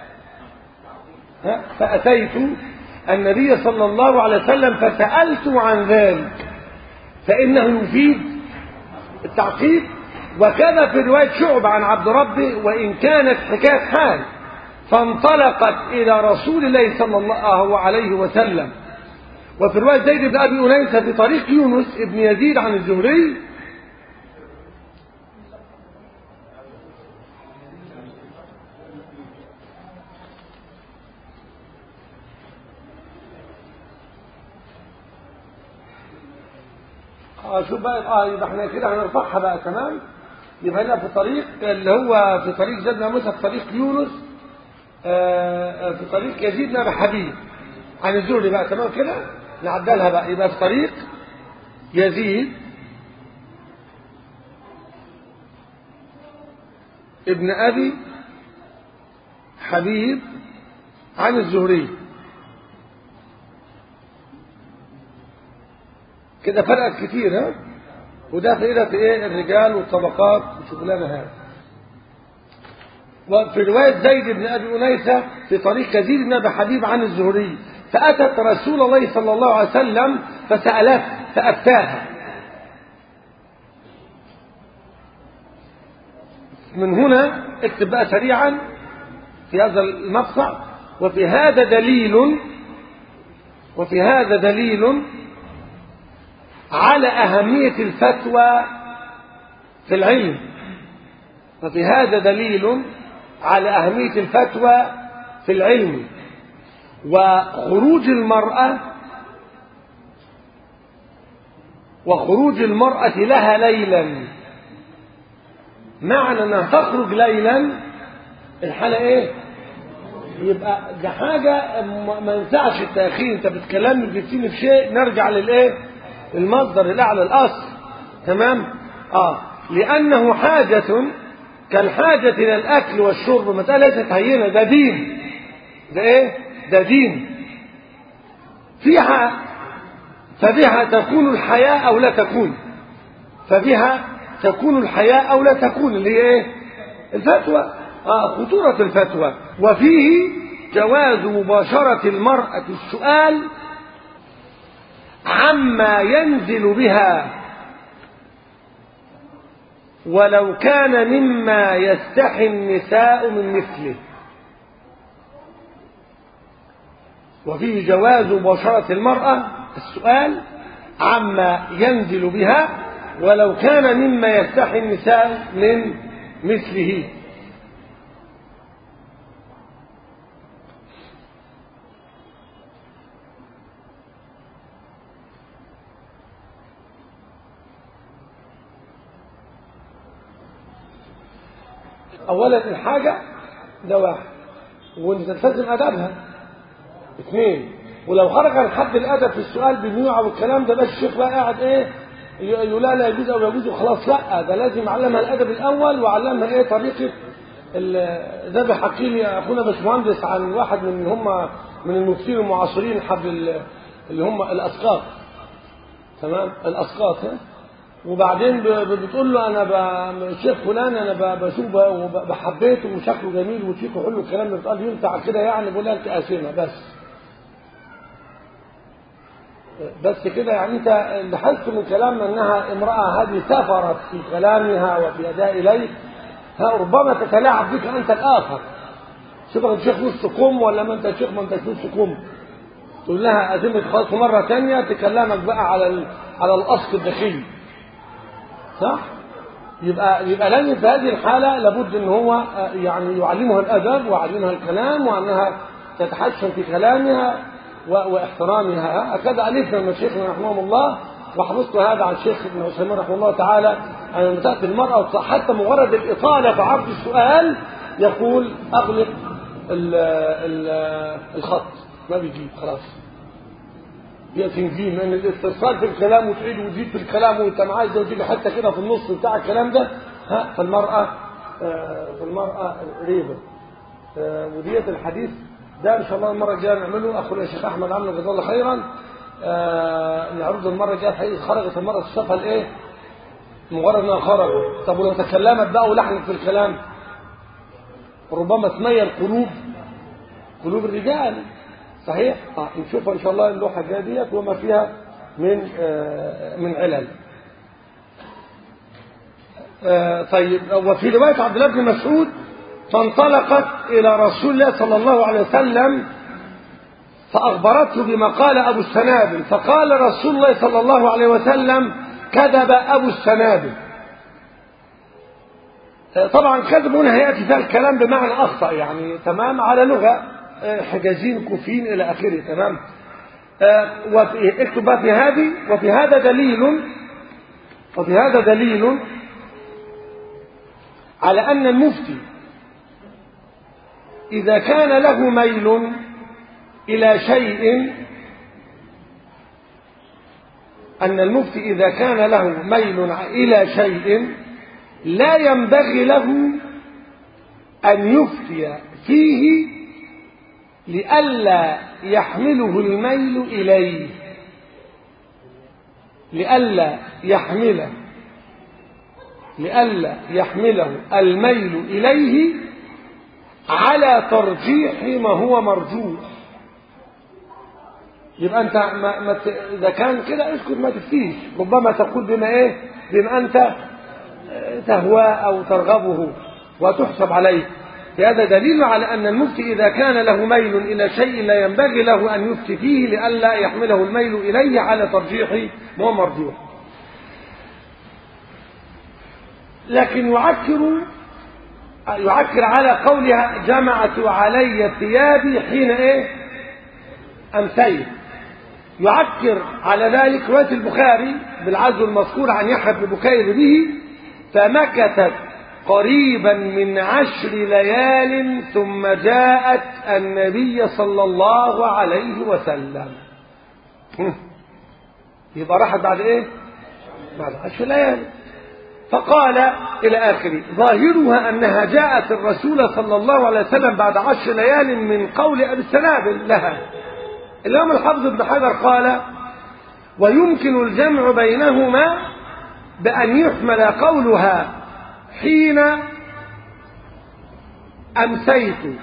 فأتيت النبي صلى الله عليه وسلم فسألت عن ذلك فإنه يفيد التعقيب وكذا في رواية شعب عن عبد ربه وإن كانت حكاية حال فانطلقت إلى رسول الله صلى الله عليه وسلم وفي رواية زيد بن أبي أنيسة في طريق يونس بن يزيد عن الزهري اه شوف بقى اه يبقى احنا كده هنرفعها بقى تمام يبقى هنا في طريق اللي هو في طريق زيد بن موسى في طريق يونس آه في طريق يزيد بن ابي حبيب عن الزهري بقى تمام كده نعدلها بقى يبقى في طريق يزيد ابن ابي حبيب عن الزهري كده فرقت كتير ها وده فائدة في ايه الرجال والطبقات وشغلانة هذا وفي رواية زيد بن أبي أنيسة في طريق يزيد بن أبي حبيب عن الزهري فأتت رسول الله صلى الله عليه وسلم فسألته فأفتاها من هنا اكتب بقى سريعا في هذا المقطع وفي هذا دليل وفي هذا دليل على أهمية الفتوى في العلم وفي هذا دليل على أهمية الفتوى في العلم وخروج المرأة وخروج المرأة لها ليلا معنى انها تخرج ليلا الحالة ايه يبقى ده حاجة ما ينفعش التأخير انت بتكلمني بتسيني في شيء نرجع للايه المصدر الاعلى الاصل تمام اه لانه حاجة كالحاجة الى الاكل والشرب مسألة ليست هينة ده دين ده ايه ده دين فيها فبها تكون الحياة او لا تكون فبها تكون الحياة او لا تكون اللي هي ايه الفتوى آه خطورة الفتوى وفيه جواز مباشرة المرأة السؤال عما ينزل بها ولو كان مما يستحي النساء من مثله وفيه جواز مباشرة المرأة السؤال عما ينزل بها ولو كان مما يستحي النساء من مثله اولا الحاجة ده واحد وانت تلتزم ادبها اثنين ولو خرج عن حد الادب في السؤال بالنوع والكلام ده بس الشيخ بقى قاعد ايه يقول لا لا يجوز او يجوز وخلاص لا ده لازم يعلمها الادب الاول وعلمها ايه طريقه ده بيحكي لي اخونا باشمهندس عن واحد من هم من المفتين المعاصرين حبل اللي هم الاسقاط تمام الاسقاط ها وبعدين بتقول له انا الشيخ فلان انا بشوفه وبحبيته وشكله جميل وشيكه حلو الكلام ده بتقول ينفع كده يعني بقول لها انت قاسمه بس بس كده يعني انت لاحظت من كلامنا انها امراه هذه سافرت في كلامها وفي اداء اليك ربما تتلاعب بك انت الاخر شوفك انت شيخ نص كم ولا ما انت شيخ ما انت نص كم تقول لها ازمت خلاص مره ثانيه تكلمك بقى على على الاصل الداخلي صح يبقى يبقى لازم في هذه الحاله لابد ان هو يعني يعلمها الادب ويعلمها الكلام وانها تتحسن في كلامها واحترامها هكذا الفنا من شيخنا رحمه الله وحفظت هذا عن الشيخ ابن عثيمين رحمه الله تعالى ان تاتي المراه حتى مجرد الاطاله في عرض السؤال يقول اغلق ال ال الخط ما بيجيب خلاص دي تنجيم لان الاسترسال في الكلام وتعيد وتزيد في الكلام وانت معاه زي وتيجي حته كده في النص بتاع الكلام ده ها فالمراه في المراه ريبه وديت الحديث ده ان شاء الله المره الجايه نعمله اخونا الشيخ احمد عمرو جزاه الله خيرا آه نعرضه المره الجايه الحقيقه خرجت المره الصفحه الايه مجرد انها خرجت طب ولو تكلمت بقى ولحنت في الكلام ربما تميل قلوب قلوب الرجال صحيح آه نشوفها ان شاء الله اللوحه الجايه ديت وما فيها من آه من علل آه طيب وفي روايه عبد الله بن مسعود فانطلقت إلى رسول الله صلى الله عليه وسلم فأخبرته بما قال أبو السنابل فقال رسول الله صلى الله عليه وسلم كذب أبو السنابل طبعا كذب هنا هيأتي فيها الكلام بمعنى أخطأ يعني تمام على لغة حجازين كوفيين إلى آخره تمام اكتب في هذه وفي هذا دليل وفي هذا دليل على أن المفتي إذا كان له ميل إلى شيء أن المفتي إذا كان له ميل إلى شيء لا ينبغي له أن يفتي فيه لئلا يحمله الميل إليه لئلا يحمله لئلا يحمله الميل إليه على ترجيح ما هو مرجوح يبقى انت ما ما ت... اذا كان كده اسكت ما تفتيش ربما تقول بما ايه بما انت تهوى او ترغبه وتحسب عليه هذا دليل على ان المفتي اذا كان له ميل الى شيء لا ينبغي له ان يفتي فيه لئلا يحمله الميل اليه على ترجيح ما هو مرجوح لكن يعكر يعكر على قولها جمعت علي ثيابي حين ايه امسيت يعكر على ذلك روايه البخاري بالعزو المذكور عن يحيى بن بكير به فمكثت قريبا من عشر ليال ثم جاءت النبي صلى الله عليه وسلم يبقى راحت بعد ايه بعد عشر ليال فقال إلى آخره ظاهرها أنها جاءت الرسول صلى الله عليه وسلم بعد عشر ليال من قول أبي السنابل لها الإمام الحافظ ابن حجر قال ويمكن الجمع بينهما بأن يحمل قولها حين أمسيت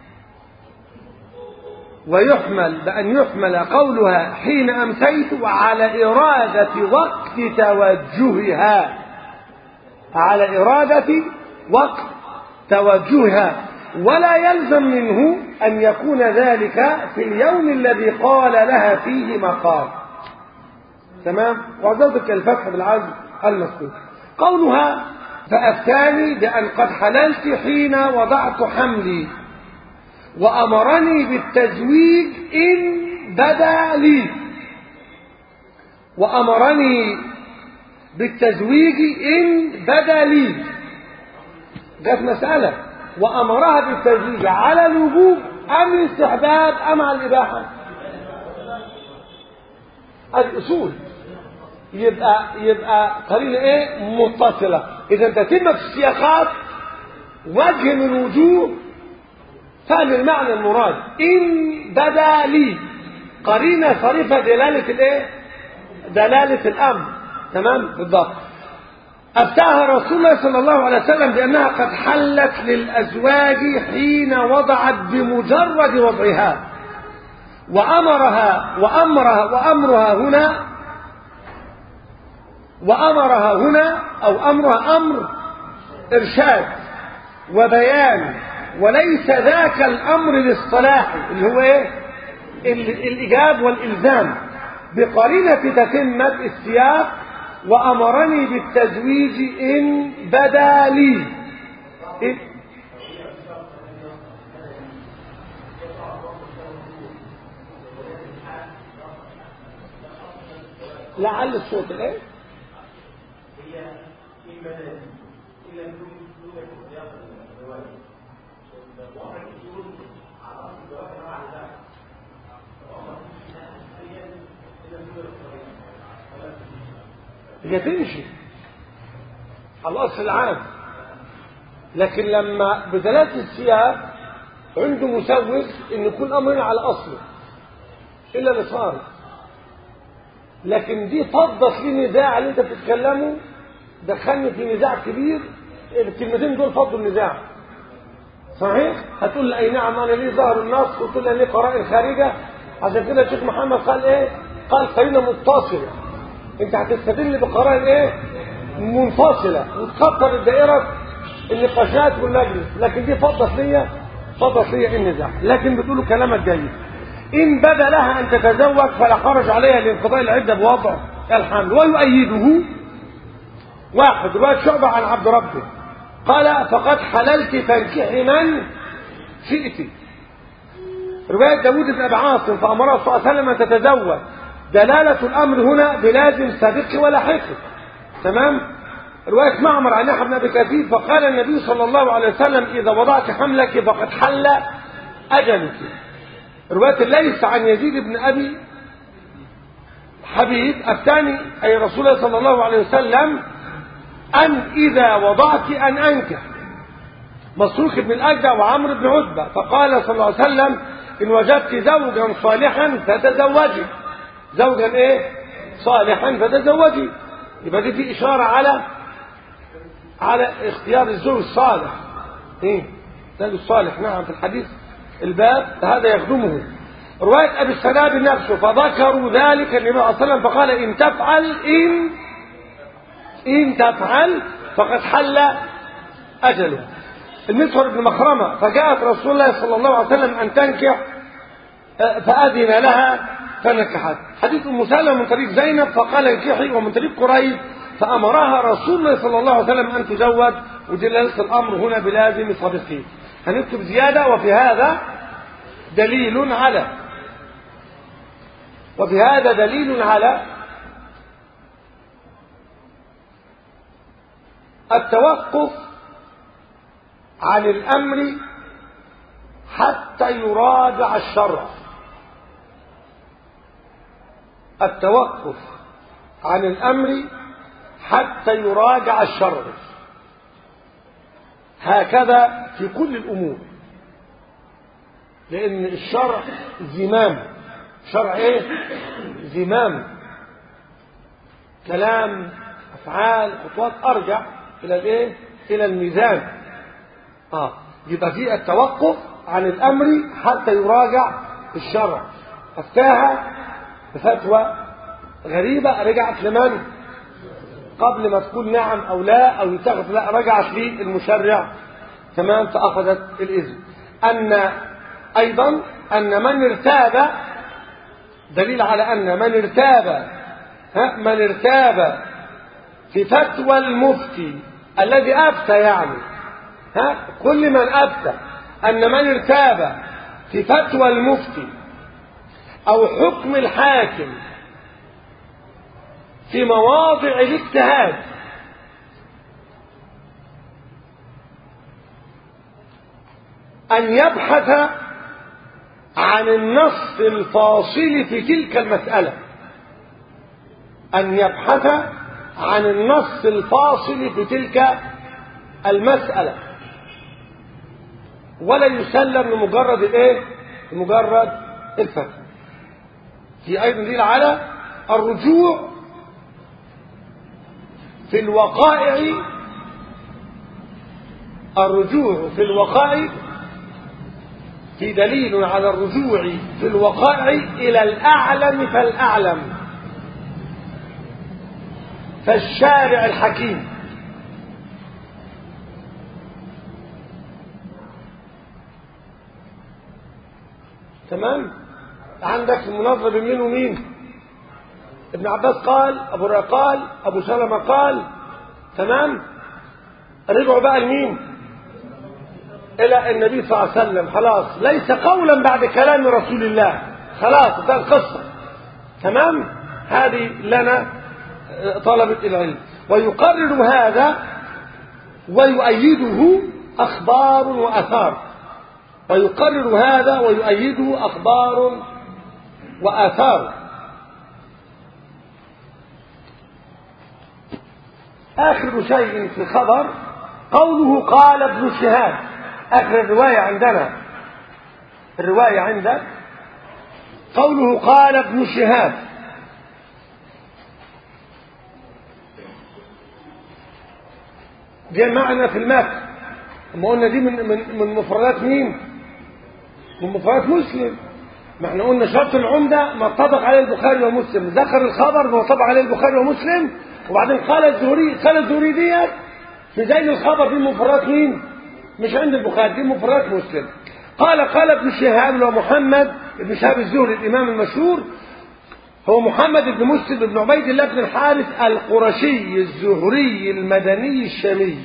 ويحمل بأن يحمل قولها حين أمسيت وعلى إرادة وقت توجهها على إرادة وقت توجهها ولا يلزم منه أن يكون ذلك في اليوم الذي قال لها فيه مقام تمام وعزوتك الفتح بالعزم المذكور قولها فأفتاني بأن قد حللت حين وضعت حملي وأمرني بالتزويج إن بدا لي وأمرني بالتزويج إن بدا لي جت مسألة وأمرها بالتزويج على الوجوب أم الاستحباب أم على الإباحة الأصول يبقى يبقى قرينة إيه متصلة إذا تتم في السياقات وجه من وجوه فهم المعنى المراد إن بدا لي قرينة صريفة دلالة الإيه دلالة الأمر تمام بالضبط أفتاها رسول الله صلى الله عليه وسلم بأنها قد حلت للأزواج حين وضعت بمجرد وضعها وأمرها وأمرها وأمرها هنا وأمرها هنا أو أمرها أمر إرشاد وبيان وليس ذاك الأمر الاصطلاحي اللي هو إيه؟ الإيجاب والإلزام بقرينة تتمة السياق وأمرني بالتزويج إن بدا لي إن لعل الصوت الايه هي تمشي على الأصل العام لكن لما بدلالة السياق عنده مسوغ ان يكون امرنا على اصله الا اللي صار لكن دي فضت لي نزاع اللي انت بتتكلمه دخلني في نزاع كبير الكلمتين دول فضوا النزاع صحيح هتقول لي اي نعم انا ليه ظهر النص قلت لي ليه قرائن خارجه عشان كده الشيخ محمد قال ايه قال قرينه متصله انت هتستدل بقرائن ايه منفصله وتخطر الدائره النقاشات والمجلس لكن دي فضت ليا فضت ليا النزاع لكن بتقولوا كلامك جيد ان بدا لها ان تتزوج فلا حرج عليها لانقضاء العده بوضع الحمل ويؤيده واحد روايه شعبه عن عبد ربه قال فقد حللت فانكحي من شئت روايه داوود بن ابي عاصم فامره صلى الله عليه وسلم ان تتزوج دلاله الامر هنا بلازم سابق ولا حكم تمام رواية معمر عن يحيى بن أبي كثير فقال النبي صلى الله عليه وسلم إذا وضعت حملك فقد حل أجلك رواية الليث عن يزيد بن أبي حبيب الثاني أي رسول الله صلى الله عليه وسلم أن إذا وضعت أن أنكح مسروق بن الأجدع وعمرو بن عتبة فقال صلى الله عليه وسلم إن وجدت زوجا صالحا فتزوجي زوجا إيه صالحا فتزوجي يبقى دي في إشارة على على اختيار الزوج الصالح ايه الزوج الصالح نعم في الحديث الباب هذا يخدمه رواية أبي السناب نفسه فذكروا ذلك النبي صلى الله عليه وسلم فقال إن تفعل إن إن تفعل فقد حل أجله المسور بن مخرمة فجاءت رسول الله صلى الله عليه وسلم أن تنكح فأذن لها فنكحت حديث أم سلمة من طريق زينب فقال انكحي ومن طريق قريب فأمرها رسول الله صلى الله عليه وسلم أن تزوج ودلالة الأمر هنا بلازم صديقين هنكتب زيادة وفي هذا دليل على وفي هذا دليل على التوقف عن الأمر حتى يراجع الشرع التوقف عن الأمر حتى يراجع الشرع هكذا في كل الأمور لأن الشرع زمام شرع إيه؟ زمام كلام أفعال خطوات أرجع إلى الإيه؟ إلى الميزان آه يبقى في التوقف عن الأمر حتى يراجع الشرع أفتاها بفتوى غريبة رجعت لمن؟ قبل ما تقول نعم أو لا أو يتخذ لا رجعت للمشرع تمام فأخذت الإذن أن أيضا أن من ارتاب دليل على أن من ارتاب ها من ارتاب في فتوى المفتي الذي أفتى يعني ها كل من أفتى أن من ارتاب في فتوى المفتي أو حكم الحاكم في مواضع الاجتهاد أن يبحث عن النص الفاصل في تلك المسألة أن يبحث عن النص الفاصل في تلك المسألة ولا يسلم لمجرد الايه لمجرد الفتوى في ايضا دليل على الرجوع في الوقائع الرجوع في الوقائع في دليل على الرجوع في الوقائع إلى الأعلم فالأعلم فالشارع الحكيم تمام عندك المنظر بين مين ومين ابن عباس قال ابو هريره قال ابو سلمة قال تمام رجعوا بقى لمين الى النبي صلى الله عليه وسلم خلاص ليس قولا بعد كلام رسول الله خلاص ده القصة تمام هذه لنا طلبة العلم ويقرر هذا ويؤيده أخبار وأثار ويقرر هذا ويؤيده أخبار وآثار آخر شيء في الخبر قوله قال ابن شهاب آخر الرواية عندنا الرواية عندك قوله قال ابن شهاب دي معنى في المتن اما قلنا دي من من من مفردات مين؟ من مفردات مسلم ما احنا قلنا شرط العمدة ما اتفق عليه البخاري ومسلم ذكر الخبر ما اتفق عليه البخاري ومسلم وبعدين قال الزهري قال الزهري ديت في زي الخبر دي مفردات مين؟ مش عند البخاري دي مفردات مسلم قال قال ابن شهاب ومحمد ابن شهاب الزهري الامام المشهور هو محمد بن مسلم بن عبيد الله بن الحارث القرشي الزهري المدني الشامي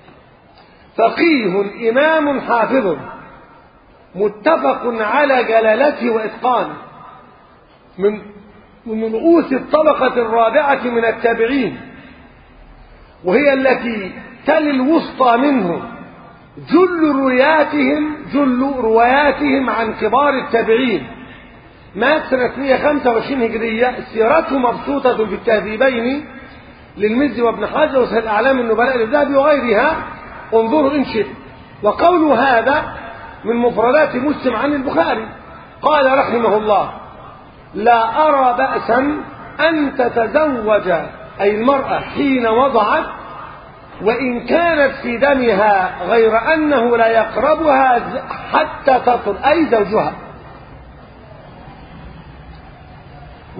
فقيه إمام حافظ متفق على جلالته وإتقانه من من رؤوس الطبقة الرابعة من التابعين وهي التي تلي الوسطى منهم جل رواياتهم جل رواياتهم عن كبار التابعين مات سنة 125 هجرية سيرته مبسوطة في التهذيبين للمزي وابن حجر وسهل أعلام النبلاء للذهبي وغيرها انظروا إن شئت وقول هذا من مفردات مسلم عن البخاري قال رحمه الله لا أرى بأسا أن تتزوج أي المرأة حين وضعت وإن كانت في دمها غير أنه لا يقربها حتى تطر أي زوجها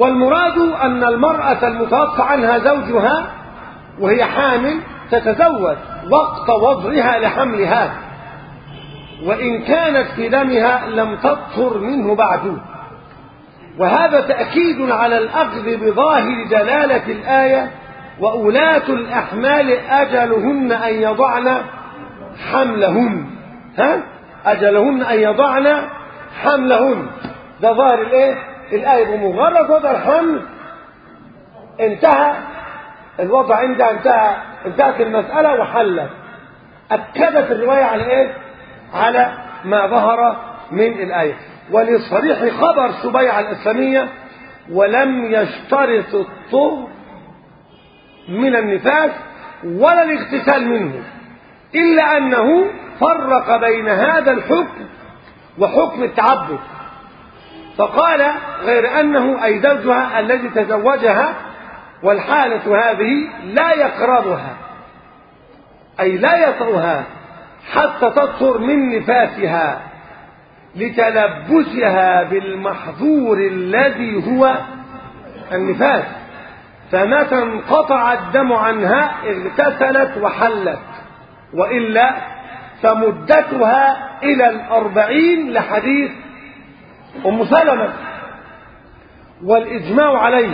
والمراد أن المرأة المتوفى عنها زوجها وهي حامل تتزوج وقت وضعها لحملها وإن كانت في دمها لم تطهر منه بعد وهذا تأكيد على الأخذ بظاهر دلالة الآية وأولاة الأحمال أجلهن أن يضعن حملهن ها أجلهن أن يضعن حملهن ده ظاهر الإيه الآية بمجرد وضع الحمل انتهى الوضع عندها انتهى انتهت المسألة وحلت أكدت الرواية على إيه على ما ظهر من الآية ولصريح خبر سبيعة الإسلامية ولم يشترط الطهر من النفاس ولا الاغتسال منه إلا أنه فرق بين هذا الحكم وحكم التعبد فقال غير أنه أي زوجها الذي تزوجها والحالة هذه لا يقربها أي لا يطأها حتى تطهر من نفاسها لتلبسها بالمحظور الذي هو النفاس فمتى انقطع الدم عنها اغتسلت وحلت وإلا فمدتها إلى الأربعين لحديث أم سلمة والإجماع عليه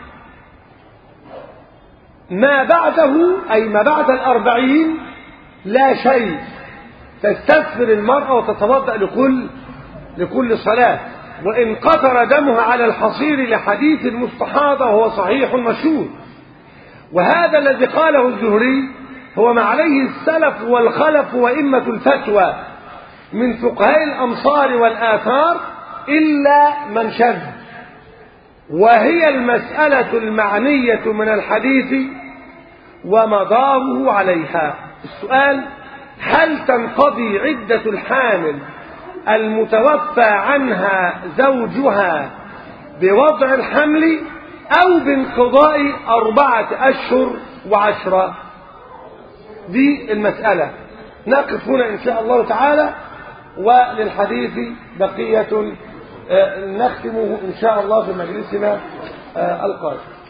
ما بعده أي ما بعد الأربعين لا شيء تستثمر المرأة وتتوضأ لكل لكل صلاة وإن قطر دمها على الحصير لحديث المستحاضة وهو صحيح مشهور وهذا الذي قاله الزهري هو ما عليه السلف والخلف وإمة الفتوى من فقهاء الأمصار والآثار إلا من شذ وهي المسألة المعنية من الحديث ومداره عليها السؤال هل تنقضي عدة الحامل المتوفى عنها زوجها بوضع الحمل أو بانقضاء أربعة أشهر وعشرة دي المسألة نقف هنا إن شاء الله تعالى وللحديث بقية نختمه إن شاء الله في مجلسنا القادم